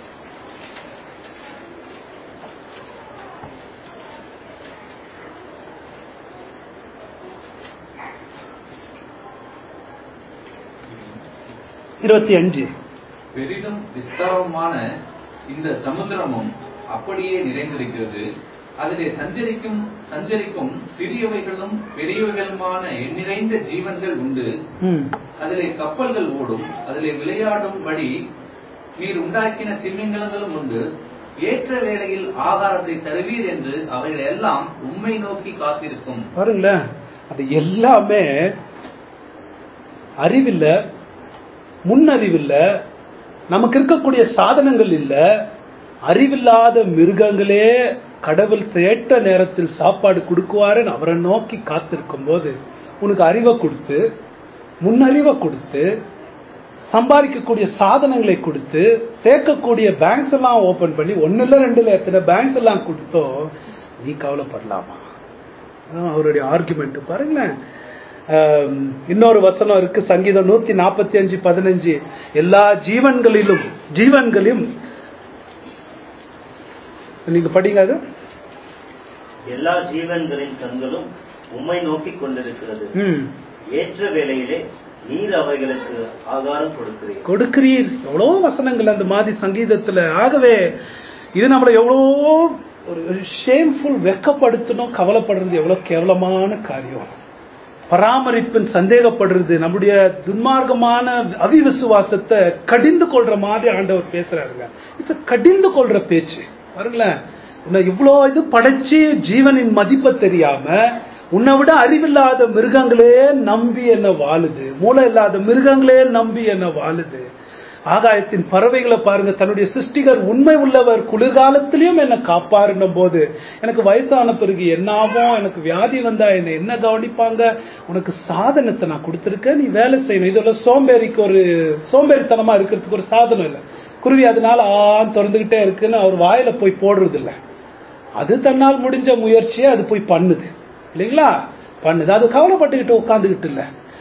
இருபத்தி அஞ்சு பெரிதும் விஸ்தாரமான இந்த சமுத்திரமும் அப்படியே நிறைந்திருக்கிறது அதிலே சஞ்சரிக்கும் சஞ்சரிக்கும் சிறியவைகளும் பெரியவைகளுமான எண்ணிறைந்த ஜீவன்கள் உண்டு ம் அதிலே கப்பல்கள் ஓடும் அதிலே விளையாடும்படி நீர் உண்டாக்கின திமிங்கலங்களும் உண்டு ஏற்ற வேளையில் ஆகாரத்தை தருவீர் என்று அவைகள் எல்லாம் உம்மை நோக்கி காத்திருக்கும் பாருங்களேன் அது எல்லாமே அறிவில்ல முன்னறிவில்ல நமக்கு இருக்கக்கூடிய சாதனங்கள் இல்ல அறிவில்லாத மிருகங்களே கடவுள் ஏற்ற நேரத்தில் சாப்பாடு கொடுக்குவாருன்னு அவரை நோக்கி காத்திருக்கும் போது உனக்கு அறிவை கொடுத்து முன்னறிவை கொடுத்து சம்பாதிக்கக்கூடிய சாதனங்களை கொடுத்து சேர்க்கக்கூடிய பேங்க்ஸ் எல்லாம் ஓபன் பண்ணி ஒன்னு இல்ல ரெண்டுல எத்தனை பேங்க்ஸ் எல்லாம் கொடுத்தோ நீ கவலைப்படலாமா அதான் அவருடைய ஆர்குமெண்ட் பாருங்களேன் ஆம், இன்னொரு வசனம் இருக்கு சங்கீதம் நூத்தி நாற்பத்தி அஞ்சு பதினஞ்சு எல்லா ஜீவன்களிலும் ஜீவன்களையும் நீங்க படிங்க அது எல்லா ஜீவன்களின் கண்களும் உம்மை நோக்கிக் கொண்டிருக்கிறது ம். ஏற்ற வேளையிலே நீர் அவைகளுக்கு ஆகாரம் கொடுக்கிறீர் கொடுக்கிறீர் எவ்வளோ வசனங்கள் அந்த மாதிரி சங்கீதத்துல ஆகவே இது நம்மளை எவ்வளோ ஒரு ஷேம்ஃபுல் வெக்கப்படுத்தணும் கவலைப்படுறது எவ்வளவு கேவலமான காரியம் பராமரிப்பின் சந்தேகப்படுறது நம்முடைய துன்மார்க்கமான அவிவிசுவாசத்தை கடிந்து கொள்ற மாதிரி ஆண்டவர் பேசுறாருங்க இட்ஸ் கடிந்து கொள்ற பேச்சு பாருங்களேன் உன்னை இவ்வளோ இது படைச்சு ஜீவனின் மதிப்பை தெரியாம உன்னை விட அறிவில்லாத மிருகங்களே நம்பி என்ன வாழுது மூளை இல்லாத மிருகங்களே நம்பி என்ன வாழுது ஆகாயத்தின் பறவைகளை பாருங்க தன்னுடைய சிருஷ்டிகர் உண்மை உள்ளவர் குளிர்காலத்திலையும் என்ன காப்பாருன்னும் போது எனக்கு வயசான பிறகு என்ன ஆகும் எனக்கு வியாதி வந்தா என்ன என்ன கவனிப்பாங்க உனக்கு சாதனத்தை நான் கொடுத்துருக்கேன் நீ வேலை செய்யணும் இதெல்லாம் சோம்பேறிக்கு ஒரு சோம்பேறித்தனமா இருக்கிறதுக்கு ஒரு சாதனம் இல்லை குருவி அதனால ஆன் திறந்துகிட்டே இருக்குன்னு அவர் வாயில போய் போடுறது இல்ல அது தன்னால் முடிஞ்ச முயற்சியை அது போய் பண்ணுது இல்லைங்களா பண்ணுது அது கவலைப்பட்டுக்கிட்டு உட்காந்துக்கிட்டு இல்ல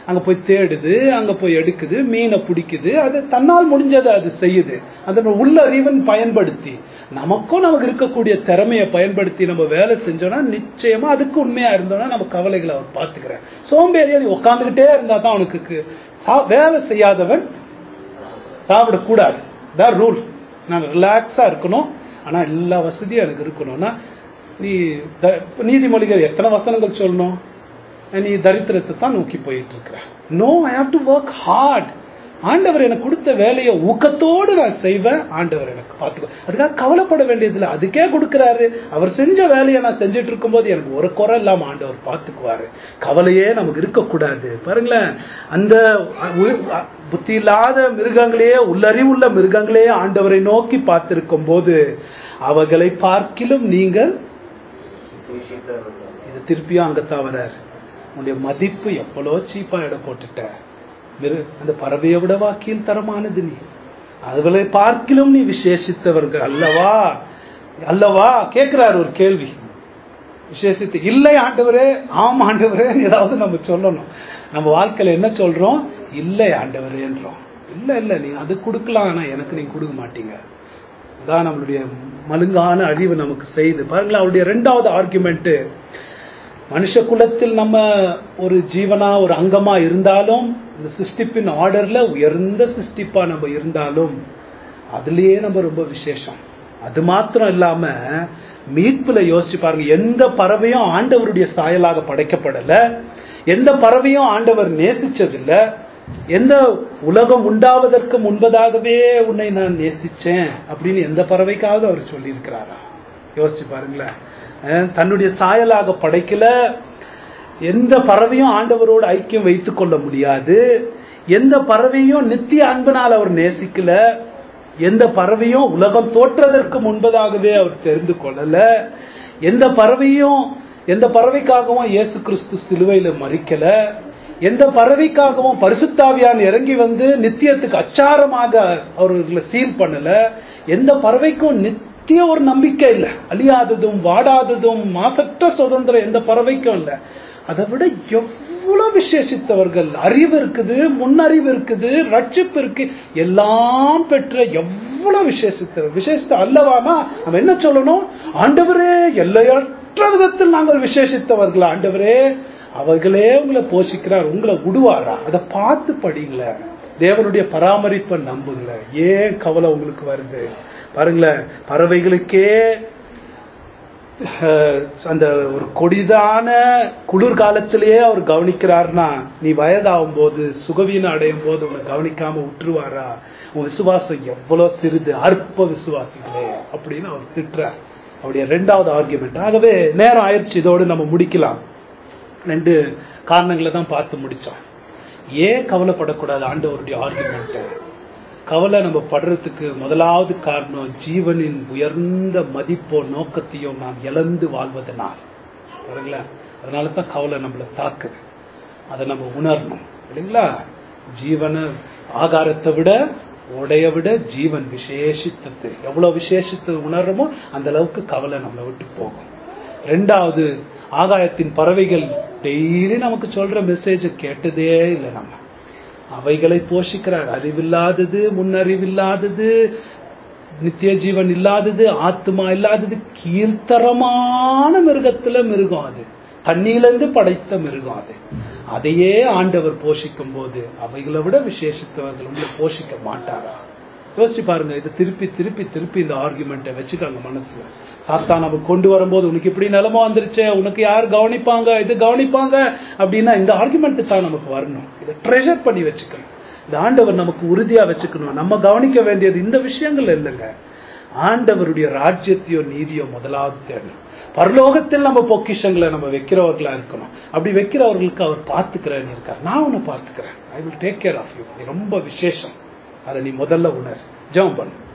அங்க போய் தேடுது அங்க போய் எடுக்குது மீனை பிடிக்குது அது தன்னால் முடிஞ்சதை அது செய்யுது அதன் உள்ளறிவன் பயன்படுத்தி நமக்கும் நமக்கு இருக்கக்கூடிய திறமையை பயன்படுத்தி நம்ம வேலை செஞ்சோம்னா நிச்சயமா அதுக்கு உண்மையா இருந்தோம்னா நம்ம கவலைகளை அவர் பார்த்துக்கிறேன் சோம்பேறியா நீ உட்காந்துக்கிட்டே இருந்தா தான் அவனுக்கு கு- சா- வேலை செய்யாதவன் சாப்பிடக்கூடாது தான் ரூல் நான் ரிலாக்ஸா இருக்கணும் ஆனா எல்லா வசதியும் எனக்கு இருக்கணும்னா நீ த- நீதிமொழிகள் எத்தனை வசனங்கள் சொல்லணும் நீ தரித்திரத்தை தான் நோக்கி போயிட்டு இருக்கிற no I have to work hard ஆண்டவர் எனக்கு கொடுத்த வேலையை ஊக்கத்தோடு நான் செய்வேன் ஆண்டவர் எனக்கு பார்த்துக்கோ அதுக்காக கவலைப்பட வேண்டியதில்லை அதுக்கே கொடுக்குறாரு அவர் செஞ்ச வேலையை நான் செஞ்சுட்டு இருக்கும்போது எனக்கு ஒரு குறை இல்லாம ஆண்டவர் பார்த்துக்குவாரு கவலையே நமக்கு இருக்கக்கூடாது பாருங்களேன் அந்த உ- புத்தி இல்லாத மிருகங்களையே உள்ளறிவுள்ள மிருகங்களையே ஆண்டவரை நோக்கி பார்த்திருக்கும் போது அவர்களை பார்க்கிலும் நீங்கள் சுவிசேஷகர்கள். இது திருப்பியும் அங்கத்தான் வராரு உன்னுடைய மதிப்பு எவ்வளோ சீப்பா இடம் போட்டுட்ட மிரு அந்த பறவையை விடவா கீழ்த்தரமானது நீ அதுகளை பார்க்கிலும் நீ விசேஷித்தவர்கள் அல்லவா அல்லவா கேட்கிறார் ஒரு கேள்வி விசேஷித்து இல்லை ஆண்டவரே ஆம் ஆண்டவரே ஏதாவது நம்ம சொல்லணும் நம்ம வாழ்க்கையில என்ன சொல்றோம் இல்லை ஆண்டவரேன்றோம் இல்ல இல்ல நீ அது கொடுக்கலாம் ஆனா எனக்கு நீங்க கொடுக்க மாட்டீங்க அதான் நம்மளுடைய மலுங்கான அழிவு நமக்கு செய்யுது பாருங்களேன் அவருடைய ரெண்டாவது ஆர்குமெண்ட் மனுஷ குலத்தில் நம்ம ஒரு ஜீவனா ஒரு அங்கமா இருந்தாலும் இந்த சிருஷ்டிப்பின் ஆர்டர்ல உயர்ந்த சிருஷ்டிப்பா நம்ம இருந்தாலும் அதுலயே நம்ம ரொம்ப விசேஷம் அது மாத்திரம் இல்லாம மீட்புல யோசிச்சு பாருங்க எந்த பறவையும் ஆண்டவருடைய சாயலாக படைக்கப்படல எந்த பறவையும் ஆண்டவர் நேசிச்சதில்ல எந்த உலகம் உண்டாவதற்கு முன்பதாகவே உன்னை நான் நேசிச்சேன் அப்படின்னு எந்த பறவைக்காவது அவர் சொல்லியிருக்கிறாரா யோசிச்சு பாருங்களேன் அஹ் தன்னுடைய சாயலாக படைக்கல எந்த பறவையும் ஆண்டவரோடு ஐக்கியம் வைத்துக் கொள்ள முடியாது எந்த பறவையும் நித்திய அன்பினால் அவர் நேசிக்கல எந்த பறவையும் உலகம் தோற்றதற்கு முன்பதாகவே அவர் தெரிந்து கொள்ளல எந்த பறவையும் எந்த பறவைக்காகவும் இயேசு கிறிஸ்து சிலுவையில மறிக்கல எந்த பறவைக்காகவும் பரிசுத்தாவியான் இறங்கி வந்து நித்தியத்துக்கு அச்சாரமாக அவர்களை சீல் பண்ணல எந்த பறவைக்கும் நித்திய ஒரு நம்பிக்கை இல்லை அழியாததும் வாடாததும் மாசற்ற சுதந்திரம் எந்த பறவைக்கும் இல்லை அதை விட எவ்வளவு விசேஷித்தவர்கள் அறிவு இருக்குது முன்னறிவு இருக்குது ரட்சிப்பு இருக்கு எல்லாம் பெற்ற எவ்வளவு விசேஷித்தவர் விசேஷித்த அல்லவானா நம்ம என்ன சொல்லணும் ஆண்டவரே எல்லையற்ற விதத்தில் நாங்கள் விசேஷித்தவர்கள் ஆண்டவரே அவர்களே உங்களை போஷிக்கிறார் உங்களை விடுவாரா அதை பார்த்து படிங்களேன் தேவனுடைய பராமரிப்பை நம்புங்களேன் ஏன் கவலை உங்களுக்கு வருது பாருங்களேன் பறவைகளுக்கே அஹ், அந்த ஒரு கொடிதான குளிர்காலத்திலேயே அவர் கவனிக்கிறார்னா நீ வயதாகும் போது சுகவீனம் அடையும் போது உன்னை கவனிக்காம விட்டுருவாரா உன் விசுவாசம் எவ்வளவு சிறிது அற்ப விசுவாசிகளே அப்படின்னு அவர் திட்டுறார் அவருடைய ரெண்டாவது ஆர்குமெண்ட் ஆகவே நேரம் ஆயிடுச்சு இதோடு நம்ம முடிக்கலாம் ரெண்டு காரணங்களை தான் பார்த்து முடிச்சோம் ஏன் கவலைப்படக்கூடாது ஆண்டவருடைய ஆர்குமெண்ட் கவலை நம்ம படுறதுக்கு முதலாவது காரணம் ஜீவனின் உயர்ந்த மதிப்போ நோக்கத்தையோ நாம் இழந்து வாழ்வதனால் பாருங்களேன் அதனால தான் கவலை நம்மளை தாக்குது அதை நம்ம உணரணும் இல்லைங்களா ஜீவன ஆகாரத்தை விட உடைய விட ஜீவன் விசேஷித்தது எவ்வளவு விசேஷித்தது உணர்றோமோ அந்த அளவுக்கு கவலை நம்மளை விட்டு போகும் ரெண்டாவது ஆகாயத்தின் பறவைகள் டெய்லி நமக்கு சொல்ற மெசேஜ் கேட்டதே இல்லை நம்ம அவைகளை போஷிக்கிறார் அறிவில்லாதது முன்னறிவில்லாதது நித்திய ஜீவன் இல்லாதது ஆத்மா இல்லாதது கீழ்த்தரமான மிருகத்துல மிருகம் அது தண்ணியிலிருந்து படைத்த மிருகம் அது அதையே ஆண்டவர் போஷிக்கும் போது அவைகளை விட விசேஷித்தவர்கள் உங்களை போஷிக்க மாட்டாரா யோசிச்சு பாருங்க இதை திருப்பி திருப்பி திருப்பி இந்த ஆர்குமெண்ட்டை வச்சுக்காங்க மனசுல சாத்தா நம்ம கொண்டு வரும்போது உனக்கு இப்படி நிலைமை வந்துருச்சே உனக்கு யார் கவனிப்பாங்க இது கவனிப்பாங்க அப்படின்னா இந்த ஆர்குமெண்ட் தான் நமக்கு வரணும் இதை ட்ரெஷர் பண்ணி வச்சுக்கணும் இந்த ஆண்டவர் நமக்கு உறுதியா வச்சுக்கணும் நம்ம கவனிக்க வேண்டியது இந்த விஷயங்கள் இல்லைங்க ஆண்டவருடைய ராஜ்யத்தையோ நீதியோ முதலாவது தேடணும் பரலோகத்தில் நம்ம பொக்கிஷங்களை நம்ம வைக்கிறவர்களா இருக்கணும் அப்படி வைக்கிறவர்களுக்கு அவர் பார்த்துக்கிறேன்னு இருக்கார் நான் உன்னை பார்த்துக்கிறேன் I will take care of you ரொம்ப விசேஷம் அதை நீ முதல்ல உணர் ஜெபம் பண்ணு